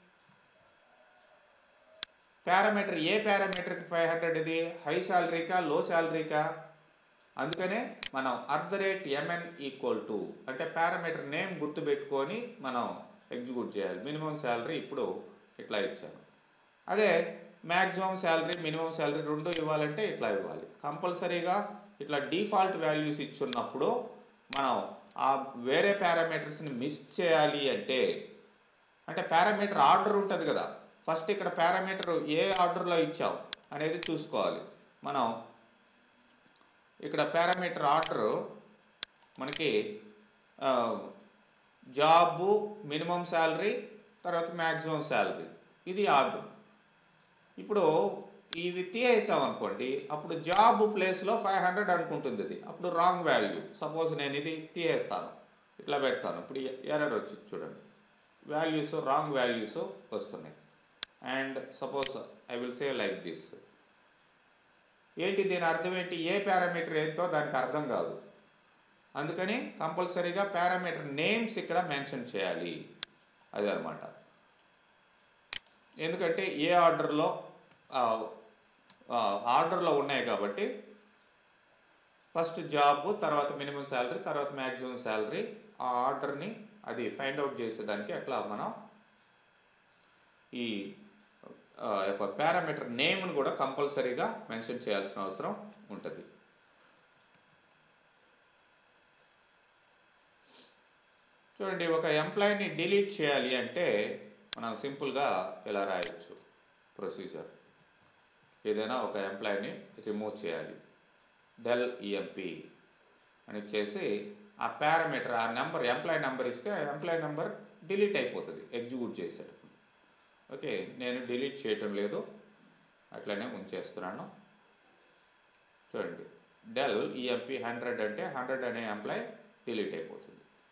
పారామీటర్ ఏ పారామీటర్కి ఫైవ్ హండ్రెడ్ ఇది హై శాలరీకా లో శాలరీకా అందుకనే మనం at the rate MN equal to అంటే పారామీటర్ నేమ్ గుర్తుపెట్టుకొని మనం ఎగ్జిక్యూట్ చేయాలి మినిమం శాలరీ ఇప్పుడు ఇట్లా ఇచ్చాను అదే మ్యాక్సిమం శాలరీ మినిమం శాలరీ రెండు ఇవ్వాలంటే ఇట్లా ఇవ్వాలి కంపల్సరీగా ఇట్లా డిఫాల్ట్ వాల్యూస్ ఇచ్చున్నప్పుడు మనం ఆ వేరే పారామీటర్స్ని మిస్ చేయాలి అంటే అంటే పారామీటర్ ఆర్డర్ ఉంటుంది కదా ఫస్ట్ ఇక్కడ పారామీటర్ ఏ ఆర్డర్లో ఇచ్చాం అనేది చూసుకోవాలి మనం ఇక్కడ పారామీటర్ ఆర్డర్ మనకి జాబు మినిమం శాలరీ తర్వాత మ్యాక్సిమం శాలరీ ఇది ఆర్డర్ ఇప్పుడు ఇవి తీసేసాం అనుకోండి అప్పుడు జాబ్ ప్లేస్లో ఫైవ్ హండ్రెడ్ అనుకుంటుంది ఇది అప్పుడు రాంగ్ వాల్యూ సపోజ్ నేను ఇది తీసేస్తాను ఇట్లా పెడతాను ఇప్పుడు ఎర్రర్ వచ్చి చూడండి వాల్యూస్ రాంగ్ వాల్యూస్ వస్తున్నాయి and suppose I will say like this ఏంటి దీని అర్థం ఏంటి ఏ పారామీటర్ ఏంటో దానికి అర్థం కాదు అందుకని కంపల్సరీగా పారామీటర్ నేమ్స్ ఇక్కడ మెన్షన్ చేయాలి అది అనమాట ఎందుకంటే ఏ ఆర్డర్లో ఆర్డర్లో ఉన్నాయి కాబట్టి ఫస్ట్ జాబ్ తర్వాత మినిమం శాలరీ తర్వాత మ్యాక్సిమం శాలరీ ఆ ఆర్డర్ని అది ఫైండ్ అవుట్ చేసేదానికి అట్లా మనం ఈ యొక్క పారామీటర్ నేమ్ను కూడా కంపల్సరీగా మెన్షన్ చేయాల్సిన అవసరం ఉంటుంది చూడండి ఒక ఎంప్లాయీని డిలీట్ చేయాలి అంటే మనం సింపుల్గా ఇలా రాయొచ్చు ప్రొసీజర్ ఏదైనా ఒక ఎంప్లాయీని రిమూవ్ చేయాలి డెల్ ఈఎంపి అని చేసి ఆ పారామీటర్ ఆ నెంబర్ ఎంప్లాయీ నెంబర్ ఇస్తే ఎంప్లాయీ నెంబర్ డిలీట్ అయిపోతుంది ఎగ్జిక్యూట్ చేసేటప్పుడు ఓకే నేను డిలీట్ చేయటం లేదు అట్లనే ఉంచేస్తున్నాను చూడండి డెల్ ఈఎంపి హండ్రెడ్ అంటే హండ్రెడ్ అనే ఎంప్లాయ్ డిలీట్ అయిపోతుంది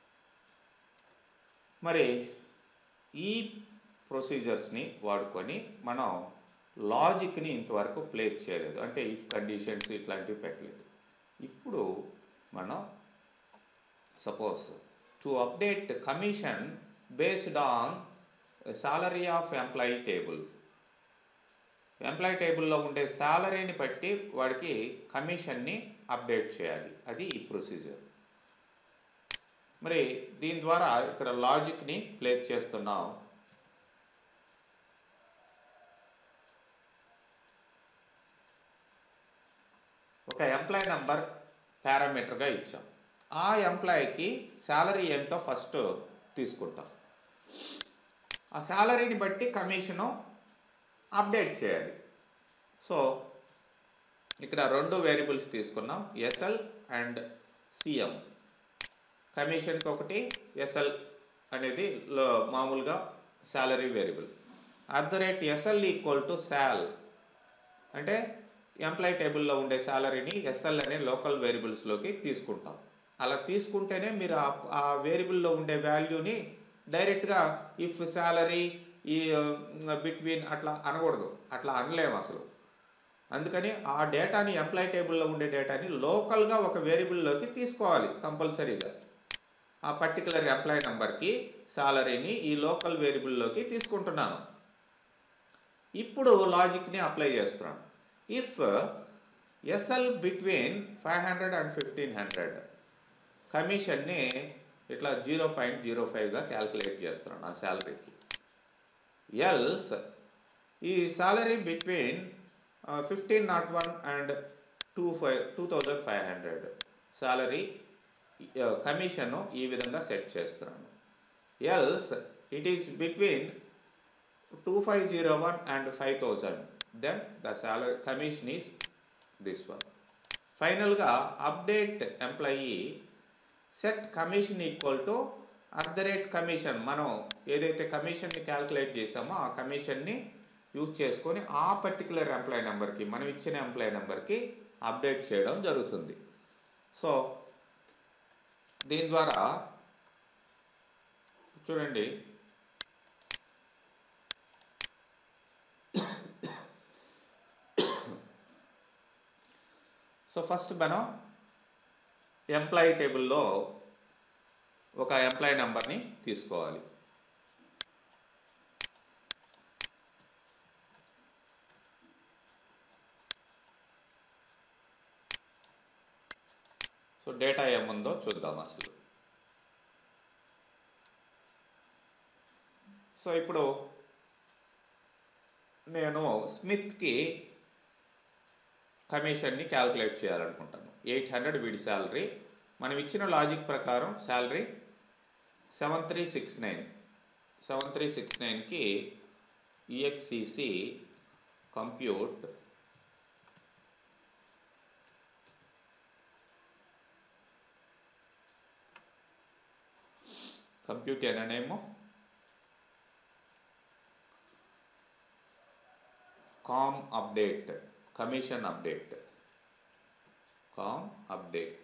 మరి ఈ ప్రొసీజర్స్ని వాడుకొని మనం లాజిక్ని ఇంతవరకు ప్లేస్ చేయలేదు అంటే ఇఫ్ కండిషన్స్ ఇట్లాంటివి పెట్టలేదు ఇప్పుడు మనం suppose to update commission based on salary of employee table employee టేబుల్లో ఉండే శాలరీని బట్టి వాడికి కమిషన్ని అప్డేట్ చేయాలి అది ఈ ప్రొసీజర్ మరి దీని ద్వారా ఇక్కడ లాజిక్ని ప్లేస్ చేస్తున్నాం ఒక ఎంప్లాయీ నంబర్ పారామీటర్గా ఇచ్చాం ఆ ఎంప్లాయీకి శాలరీ ఏంటో ఫస్ట్ తీసుకుంటాం ఆ శాలరీని బట్టి కమిషను అప్డేట్ చేయాలి సో ఇక్కడ రెండు వేరియబుల్స్ తీసుకున్నాం ఎస్ఎల్ అండ్ సిఎం కమిషన్కి ఒకటి ఎస్ఎల్ అనేది మామూలుగా salary variable at the rate SL equal to sal అంటే ఎంప్లాయీ టేబుల్లో ఉండే శాలరీని ఎస్ఎల్ అనే లోకల్ వేరియబుల్స్లోకి తీసుకుంటాం అలా తీసుకుంటేనే మీరు ఆ వేరియబుల్లో ఉండే వాల్యూని డైరెక్ట్గా ఇఫ్ శాలరీ ఈ బిట్వీన్ అట్లా అనకూడదు అట్లా అనలేము అసలు అందుకని ఆ డేటాని ఎంప్లాయీ టేబుల్లో ఉండే డేటాని లోకల్గా ఒక వేరియబుల్లోకి తీసుకోవాలి కంపల్సరీగా ఆ పర్టికులర్ ఎంప్లాయీ నెంబర్కి శాలరీని ఈ లోకల్ వేరియబుల్లోకి తీసుకుంటున్నాను ఇప్పుడు లాజిక్ని అప్లై చేస్తున్నాను if SL between five hundred and fifteen hundred కమిషన్ని ఇట్లా జీరో పాయింట్ జీరో ఫైవ్గా క్యాల్కులేట్ చేస్తున్నాను ఆ శాలరీకి ఎల్స్ ఈ salary between fifteen naught one and two five two thousand five hundred salary commission ఈ విధంగా సెట్ చేస్తున్నాను else it is between two five zero one and five thousand then the salary commission is this one ఫైనల్గా update employee set commission equal to at the rate commission మనం ఏదైతే కమిషన్ని calculate చేసామో ఆ కమిషన్ని use చేసుకొని ఆ particular employee నెంబర్కి మనం ఇచ్చిన ఎంప్లాయీ నెంబర్కి అప్డేట్ చేయడం జరుగుతుంది సో దీని ద్వారా చూడండి సో ఫస్ట్ మనం ఎంప్లాయీ టేబుల్లో ఒక ఎంప్లాయీ నెంబర్ని తీసుకోవాలి సో డేటా ఏముందో చూద్దాం అసలు సో ఇప్పుడు నేను స్మిత్కి కమిషన్ని క్యాల్కులేట్ చేయాలనుకుంటాను ఎయిట్ హండ్రెడ్ వీడి శాలరీ మనం ఇచ్చిన లాజిక్ ప్రకారం salary seven three six nine seven three six నైన్కి ఈఎక్సిసి కంప్యూట్ కంప్యూట్ అనేమో comm update commission update comm update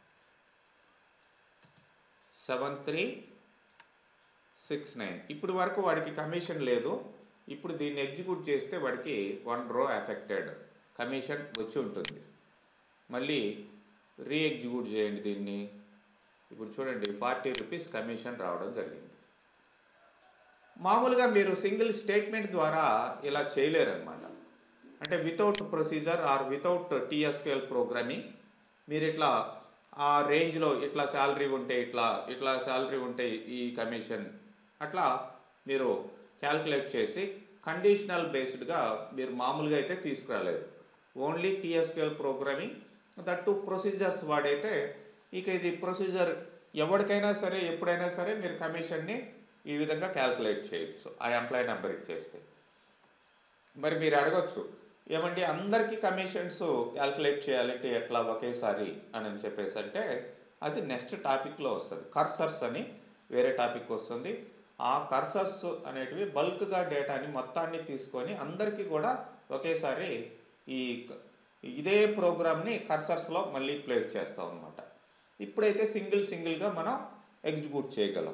seven three six nine ఇప్పుడు వరకు వాడికి కమిషన్ లేదు ఇప్పుడు దీన్ని ఎగ్జిక్యూట్ చేస్తే వాడికి వన్ రో ఎఫెక్టెడ్ కమిషన్ వచ్చి ఉంటుంది మళ్ళీ రీ ఎగ్జిక్యూట్ చేయండి దీన్ని ఇప్పుడు చూడండి ఫార్టీ రూపీస్ కమిషన్ రావడం జరిగింది మామూలుగా మీరు సింగిల్ స్టేట్మెంట్ ద్వారా ఇలా చేయలేరన్నమాట అంటే without procedure or without TSQL programming మీరు ఇట్లా ఆ రేంజ్లో ఇట్లా శాలరీ ఉంటే ఇట్లా ఇట్లా శాలరీ ఉంటే ఈ కమిషన్ అట్లా మీరు క్యాల్కులేట్ చేసి కండిషనల్ బేస్డ్గా మీరు మామూలుగా అయితే తీసుకురాలేరు only TSQL programming that procedures వాడైతే ఇక ఇది ప్రొసీజర్ ఎవరికైనా సరే ఎప్పుడైనా సరే మీరు కమిషన్ని ఈ విధంగా క్యాల్కులేట్ చేయొచ్చు ఆ ఎంప్లాయీ నెంబర్ ఇచ్చేస్తే మరి మీరు అడగచ్చు ఏమండి అందరికీ కమిషన్స్ క్యాల్కులేట్ చేయాలంటే ఎట్లా ఒకేసారి అని చెప్పేసి అంటే అది నెక్స్ట్ టాపిక్లో వస్తుంది కర్సర్స్ అని వేరే టాపిక్ వస్తుంది ఆ కర్సర్స్ అనేటివి బల్క్గా డేటాని మొత్తాన్ని తీసుకొని అందరికీ కూడా ఒకేసారి ఈ ఇదే ప్రోగ్రామ్ని కర్సర్స్లో మళ్ళీ ప్లేస్ చేస్తాం అనమాట ఇప్పుడైతే సింగిల్ సింగిల్గా మనం ఎగ్జిక్యూట్ చేయగలం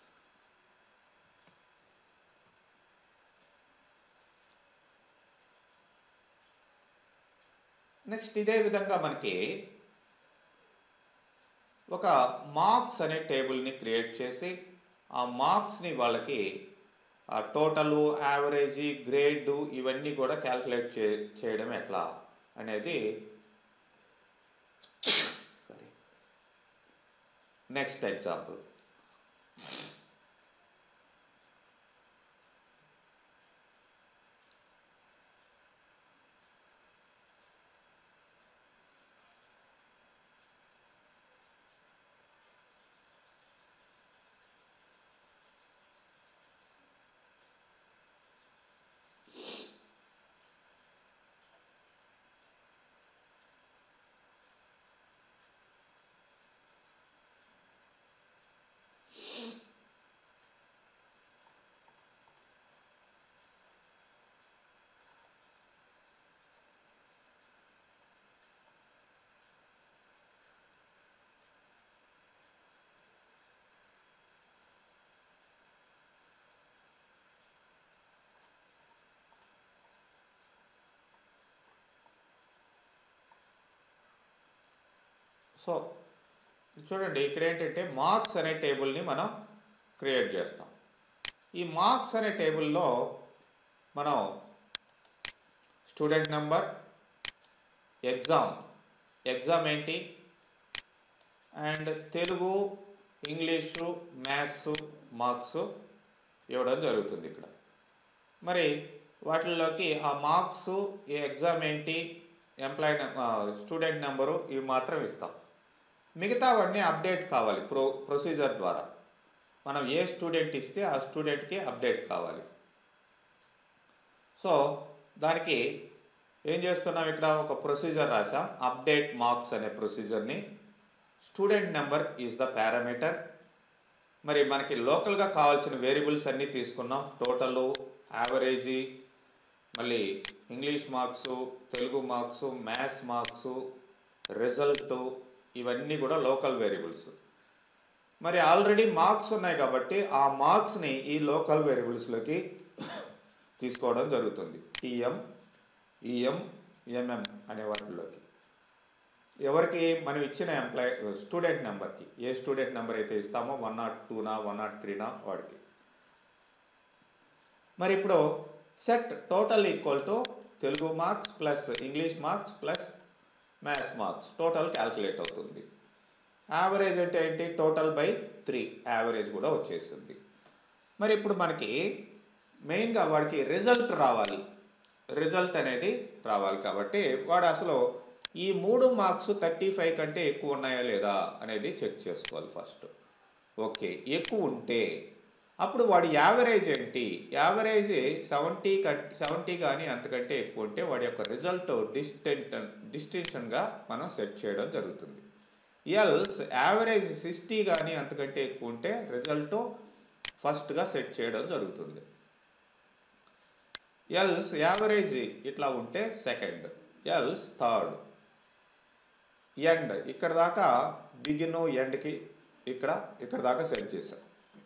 నెక్స్ట్ ఇదే విధంగా మనకి ఒక మార్క్స్ అనే టేబుల్ని క్రియేట్ చేసి ఆ మార్క్స్ని వాళ్ళకి ఆ టోటలు యావరేజీ గ్రేడ్ ఇవన్నీ కూడా క్యాల్కులేట్ చే చేయడం ఎట్లా అనేది సరే నెక్స్ట్ ఎగ్జాంపుల్ సో చూడండి ఇక్కడ ఏంటంటే మార్క్స్ అనే టేబుల్ని మనం క్రియేట్ చేస్తాం ఈ మార్క్స్ అనే టేబుల్లో మనం స్టూడెంట్ నెంబర్ ఎగ్జామ్ ఎగ్జామ్ ఏంటి and Telugu English maths marks ఇవ్వడం జరుగుతుంది ఇక్కడ మరి వాటిల్లోకి ఆ మార్క్స్ ఈ ఎగ్జామ్ ఏంటి ఎంప్లాయ్ స్టూడెంట్ నెంబరు ఇవి మాత్రం ఇస్తాం మిగతావన్నీ అప్డేట్ కావాలి ప్రో ప్రొసీజర్ ద్వారా మనం ఏ స్టూడెంట్ ఇస్తే ఆ స్టూడెంట్కి అప్డేట్ కావాలి సో దానికి ఏం చేస్తున్నాం ఇక్కడ ఒక ప్రొసీజర్ రాసాం అప్డేట్ మార్క్స్ అనే ప్రొసీజర్ని student number is the parameter మరి మనకి లోకల్గా కావాల్సిన వేరియబుల్స్ అన్నీ తీసుకున్నాం టోటలు యావరేజీ మళ్ళీ English marks Telugu marks maths marks result ఇవన్నీ కూడా లోకల్ వేరియబుల్స్ మరి ఆల్రెడీ మార్క్స్ ఉన్నాయి కాబట్టి ఆ మార్క్స్ని ఈ లోకల్ వేరియబుల్స్లోకి తీసుకోవడం జరుగుతుంది టీఎం ఈఎం ఎంఎం అనే వాటిల్లోకి ఎవరికి మనం ఇచ్చిన ఎంప్లాయ్ స్టూడెంట్ నెంబర్కి ఏ స్టూడెంట్ నెంబర్ అయితే ఇస్తామో వన్ నాట్ టూనా వన్ నాట్ త్రీనా వాడికి మరి ఇప్పుడు set total equal to Telugu marks plus English marks plus maths marks total calculate అవుతుంది యావరేజ్ అంటే ఏంటి టోటల్ బై త్రీ యావరేజ్ కూడా వచ్చేసింది మరి ఇప్పుడు మనకి మెయిన్గా వాడికి రిజల్ట్ రావాలి రిజల్ట్ అనేది రావాలి కాబట్టి వాడు అసలు ఈ మూడు మార్క్స్ థర్టీ ఫైవ్ కంటే ఎక్కువ ఉన్నాయా లేదా అనేది చెక్ చేసుకోవాలి ఫస్ట్ ఓకే ఎక్కువ ఉంటే అప్పుడు వాడి యావరేజ్ ఏంటి యావరేజ్ సెవెంటీ కం సెవెంటీ కానీ అంతకంటే ఎక్కువ ఉంటే వాడి యొక్క రిజల్ట్ డిస్టెంట్ డిస్టింక్షన్గా మనం సెట్ చేయడం జరుగుతుంది ఎల్స్ యావరేజ్ సిక్స్టీ కానీ అంతకంటే ఎక్కువ ఉంటే రిజల్ట్ ఫస్ట్గా సెట్ చేయడం జరుగుతుంది ఎల్స్ యావరేజ్ ఇట్లా ఉంటే సెకండ్ ఎల్స్ థర్డ్ ఎండ్ ఇక్కడ దాకా బిగిన్ ఎండ్కి ఇక్కడ ఇక్కడ దాకా సెట్ చేసాం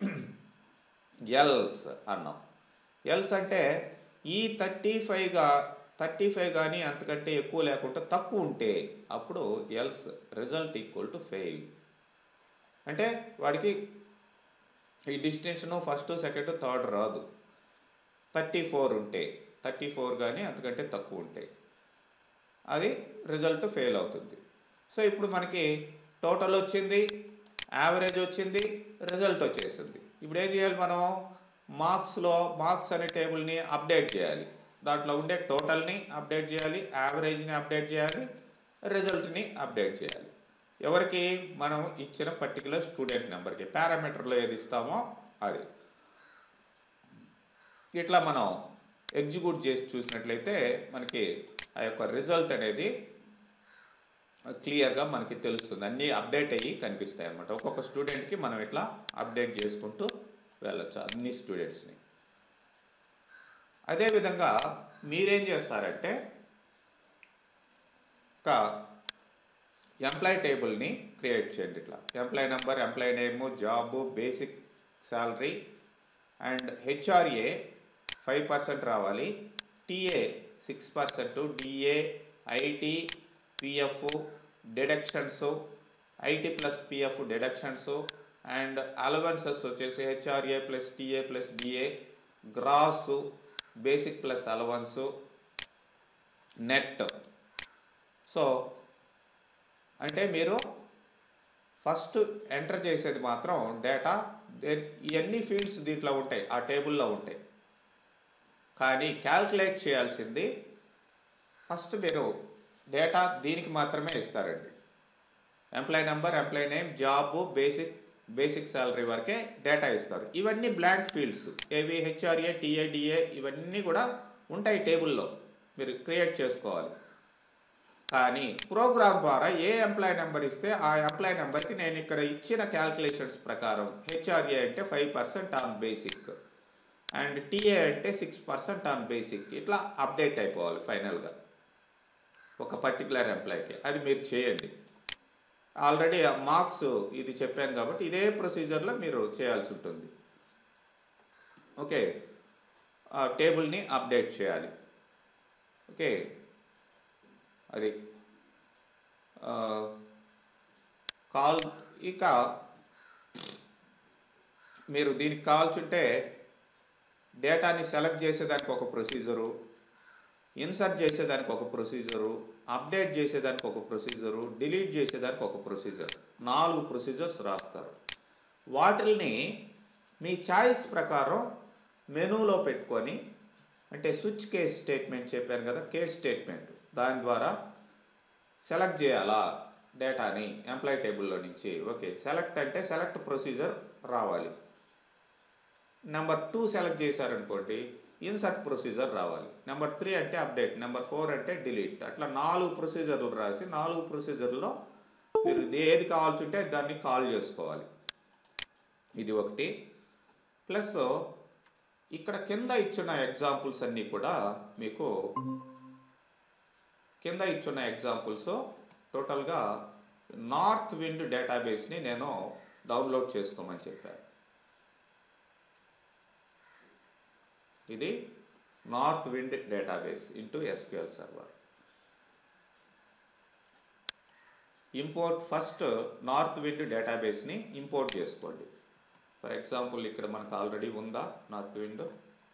ఎల్స్ అన్నాం ఎల్స్ అంటే ఈ థర్టీ ఫైవ్గా థర్టీ ఫైవ్ కానీ అంతకంటే ఎక్కువ లేకుండా తక్కువ ఉంటే అప్పుడు else result equal to fail అంటే వాడికి ఈ డిస్టింక్షను ఫస్ట్ సెకండ్ థర్డ్ రాదు థర్టీ ఫోర్ ఉంటే థర్టీ ఫోర్ కానీ అంతకంటే తక్కువ ఉంటే అది రిజల్ట్ ఫెయిల్ అవుతుంది సో ఇప్పుడు మనకి టోటల్ వచ్చింది యావరేజ్ వచ్చింది రిజల్ట్ వచ్చేసింది ఇప్పుడు ఏం చేయాలి మనం మార్క్స్లో మార్క్స్ అనే టేబుల్ని అప్డేట్ చేయాలి దాంట్లో ఉండే టోటల్ని అప్డేట్ చేయాలి యావరేజ్ని అప్డేట్ చేయాలి రిజల్ట్ని అప్డేట్ చేయాలి ఎవరికి మనం ఇచ్చిన పర్టికులర్ స్టూడెంట్ నెంబర్కి పారామీటర్లో ఏది ఇస్తామో అది ఇట్లా మనం ఎగ్జిక్యూట్ చేసి చూసినట్లయితే మనకి ఆ యొక్క రిజల్ట్ అనేది క్లియర్గా మనకి తెలుస్తుంది అన్నీ అప్డేట్ అయ్యి కనిపిస్తాయి అన్నమాట ఒక్కొక్క స్టూడెంట్కి మనం ఇట్లా అప్డేట్ చేసుకుంటూ వెళ్ళొచ్చు అన్ని స్టూడెంట్స్ని అదేవిధంగా మీరేం చేస్తారంటే ఒక ఎంప్లాయ్ టేబుల్ని క్రియేట్ చేయండి ఇట్లా employee number employee name job basic salary and HRA five percent రావాలి TA six percent DA IT PF deductions IT plus PF deductions and allowances వచ్చేసి HRA plus TA plus DA gross basic plus allowance net so అంటే మీరు first enter చేసేది మాత్రం data ఇవన్నీ fields దీంట్లో ఉంటాయి ఆ టేబుల్లో ఉంటాయి కానీ క్యాల్కులేట్ చేయాల్సింది ఫస్ట్ మీరు డేటా దీనికి మాత్రమే ఇస్తారండి employee number employee name job basic basic salary వరకే డేటా ఇస్తారు ఇవన్నీ బ్లాంక్ ఫీల్డ్స్ ఏవి హెచ్ఆర్ఏ టీఏడిఏ ఇవన్నీ కూడా ఉంటాయి టేబుల్లో మీరు క్రియేట్ చేసుకోవాలి కానీ ప్రోగ్రామ్ ద్వారా ఏ ఎంప్లాయ్ నెంబర్ ఇస్తే ఆ ఎంప్లాయ్ నెంబర్కి నేను ఇక్కడ ఇచ్చిన క్యాల్కులేషన్స్ ప్రకారం హెచ్ఆర్ఏ అంటే five percent on basic and TA అంటే సిక్స్ పర్సెంట్ ఆన్ బేసిక్ ఇట్లా అప్డేట్ అయిపోవాలి ఫైనల్గా ఒక పర్టికులర్ ఎంప్లాయ్కి అది మీరు చేయండి ఆల్రెడీ మార్క్స్ ఇది చెప్పాను కాబట్టి ఇదే ప్రొసీజర్లో మీరు చేయాల్సి ఉంటుంది ఓకే టేబుల్ని అప్డేట్ చేయాలి ఓకే అది కాల్ ఇక మీరు దీనికి కావాల్సింటే డేటాని సెలెక్ట్ చేసేదానికి ఒక ప్రొసీజరు ఇన్సర్ట్ చేసేదానికి ఒక ప్రొసీజరు అప్డేట్ చేసేదానికి ఒక ప్రొసీజరు డిలీట్ చేసేదానికి ఒక ప్రొసీజర్ నాలుగు ప్రొసీజర్స్ రాస్తారు వాటిల్ని మీ చాయిస్ ప్రకారం మెనూలో పెట్టుకొని అంటే స్విచ్ కేస్ స్టేట్మెంట్ చెప్పాను కదా కేస్ స్టేట్మెంట్ దాని ద్వారా సెలెక్ట్ చేయాలా డేటాని ఎంప్లాయ్ టేబుల్లో నుంచి ఓకే సెలెక్ట్ అంటే సెలెక్ట్ ప్రొసీజర్ రావాలి నెంబర్ టూ సెలెక్ట్ చేశారనుకోండి ఇన్సర్ట్ ప్రొసీజర్ రావాలి నెంబర్ త్రీ అంటే అప్డేట్ నెంబర్ ఫోర్ అంటే డిలీట్ అట్లా నాలుగు ప్రొసీజర్లు రాసి నాలుగు ప్రొసీజర్లో మీరు ఏది కావాల్సి ఉంటే దాన్ని కాల్ చేసుకోవాలి ఇది ఒకటి ప్లస్ ఇక్కడ కింద ఇచ్చిన ఎగ్జాంపుల్స్ అన్నీ కూడా మీకు కింద ఇచ్చిన ఎగ్జాంపుల్స్ టోటల్గా నార్త్ విండ్ డేటాబేస్ని నేను డౌన్లోడ్ చేసుకోమని చెప్పాను ఇది north wind database into SQL server import first north wind డేటాబేస్ని ఇంపోర్ట్ చేసుకోండి ఫర్ ఎగ్జాంపుల్ ఇక్కడ మనకు ఆల్రెడీ ఉందా నార్త్ విండ్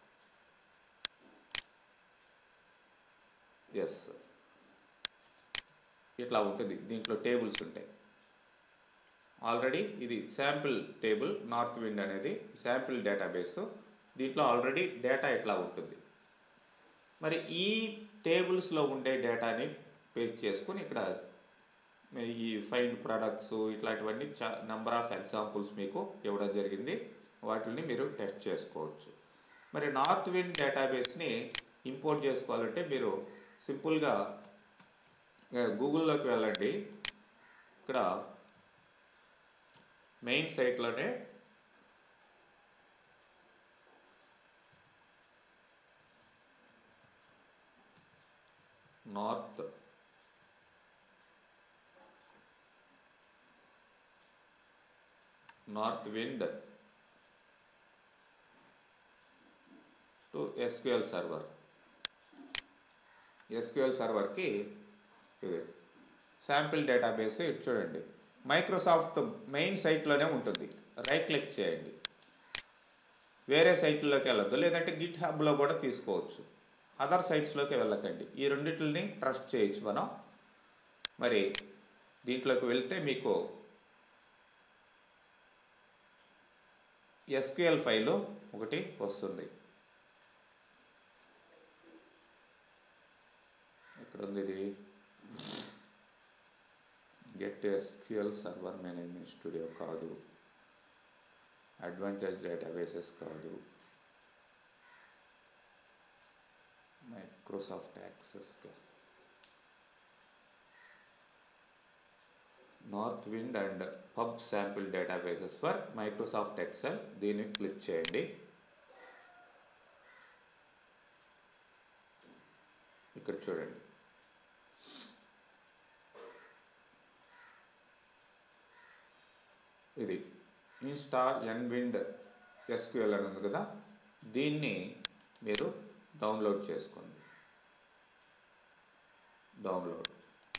ఎస్ ఇట్లా ఉంటుంది దీంట్లో టేబుల్స్ ఉంటాయి ఆల్రెడీ ఇది శాంపిల్ టేబుల్ నార్త్ విండ్ అనేది శాంపిల్ డేటాబేస్ దీంట్లో ఆల్రెడీ డేటా ఇట్లా ఉంటుంది మరి ఈ టేబుల్స్లో ఉండే డేటాని పేస్ట్ చేసుకుని ఇక్కడ ఈ ఫైండ్ ప్రొడక్ట్స్ ఇట్లాంటివన్నీ చా నెంబర్ ఆఫ్ ఎగ్జాంపుల్స్ మీకు ఇవ్వడం జరిగింది వాటిని మీరు టెస్ట్ చేసుకోవచ్చు మరి నార్త్ విండ్ డేటాబేస్ని ఇంపోర్ట్ చేసుకోవాలంటే మీరు సింపుల్గా గూగుల్లోకి వెళ్ళండి ఇక్కడ మెయిన్ సైట్లోనే north north wind to SQL server SQL సర్వర్కి ఇది శాంపిల్ డేటాబేస్ ఇటు చూడండి మైక్రోసాఫ్ట్ మెయిన్ సైట్లోనే ఉంటుంది రైట్ క్లిక్ చేయండి వేరే సైట్లోకి వెళ్ళొద్దు లేదంటే గిట్ హబ్లో కూడా తీసుకోవచ్చు అదర్ సైట్స్లోకి వెళ్ళకండి ఈ రెండింటిని ట్రస్ట్ చేయొచ్చు మనం మరి దీంట్లోకి వెళ్తే మీకు ఎస్క్యూఎల్ ఫైలు ఒకటి వస్తుంది ఇక్కడ ఉంది ఇది get SQL server management studio కాదు అడ్వాంటేజ్ డేటాబేసెస్ కాదు Microsoft Access north wind and pub sample databases for Microsoft Excel దీన్ని క్లిక్ చేయండి ఇక్కడ చూడండి ఇది ఇన్స్టా ఎన్విండ్ ఎస్క్యూఎల్ అని ఉంది కదా దీన్ని మీరు డౌన్లోడ్ చేసుకోండి డౌన్లోడ్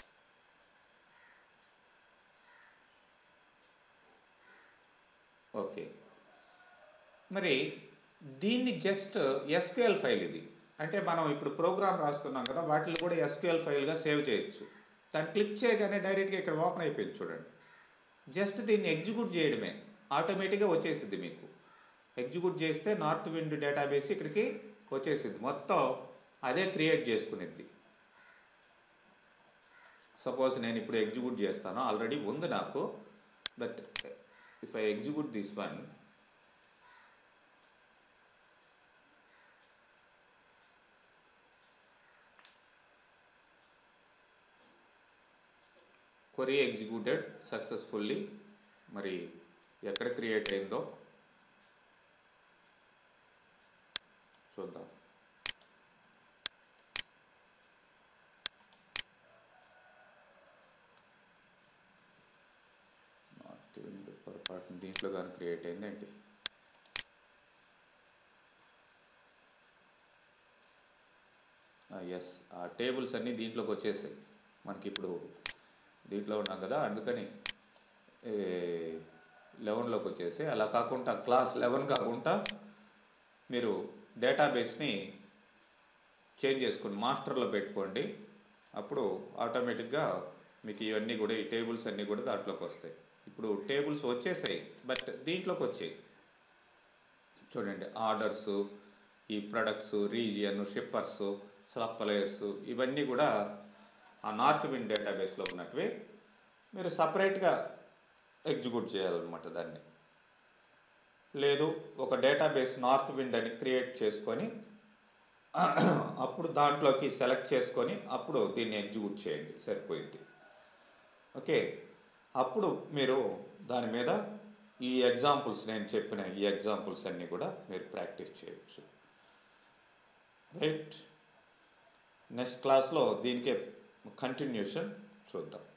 ఓకే మరి దీన్ని జస్ట్ ఎస్క్యూఎల్ ఫైల్ ఇది అంటే మనం ఇప్పుడు ప్రోగ్రామ్ రాస్తున్నాం కదా వాటిని కూడా ఎస్క్యూఎల్ ఫైల్గా సేవ్ చేయొచ్చు దాన్ని క్లిక్ చేయగానే డైరెక్ట్గా ఇక్కడ ఓపెన్ అయిపోయింది చూడండి జస్ట్ దీన్ని ఎగ్జిక్యూట్ చేయడమే ఆటోమేటిక్గా వచ్చేసింది మీకు ఎగ్జిక్యూట్ చేస్తే నార్త్ విండ్ డేటాబేస్ ఇక్కడికి వచ్చేసింది మొత్తం అదే క్రియేట్ చేసుకునేది సపోజ్ నేను ఇప్పుడు ఎగ్జిక్యూట్ చేస్తాను ఆల్రెడీ ఉంది నాకు but if I execute this one query executed successfully మరి ఎక్కడ క్రియేట్ అయిందో చూద్దాం నార్త్ విండ్ పొరపాటున దీంట్లో కానీ క్రియేట్ అయింది ఏంటి ఎస్ ఆ టేబుల్స్ అన్నీ దీంట్లోకి వచ్చేసాయి మనకి ఇప్పుడు దీంట్లో ఉన్నాం కదా అందుకని లెవెన్లోకి వచ్చేసి అలా కాకుండా క్లాస్ లెవెన్ కాకుండా మీరు డేటాబేస్ని చేంజ్ చేసుకోండి మాస్టర్లో పెట్టుకోండి అప్పుడు ఆటోమేటిక్గా మీకు ఇవన్నీ కూడా ఈ టేబుల్స్ అన్నీ కూడా దాంట్లోకి వస్తాయి ఇప్పుడు టేబుల్స్ వచ్చేసాయి బట్ దీంట్లోకి వచ్చాయి చూడండి ఆర్డర్స్ ఈ ప్రొడక్ట్స్ రీజియన్ షిప్పర్స్ సప్లయర్స్ ఇవన్నీ కూడా ఆ నార్త్ విన్ డేటాబేస్లో ఉన్నటివి మీరు సపరేట్గా ఎగ్జిక్యూట్ చేయాలన్నమాట దాన్ని లేదు ఒక డేటాబేస్ నార్త్ విండ్ అని క్రియేట్ చేసుకొని అప్పుడు దాంట్లోకి సెలెక్ట్ చేసుకొని అప్పుడు దీన్ని ఎగ్జిక్యూట్ చేయండి సరిపోయింది ఓకే అప్పుడు మీరు దాని మీద ఈ ఎగ్జాంపుల్స్ నేను చెప్పిన ఈ ఎగ్జాంపుల్స్ అన్నీ కూడా మీరు ప్రాక్టీస్ చేయొచ్చు రైట్ నెక్స్ట్ క్లాస్లో దీనికే కంటిన్యూషన్ చూద్దాం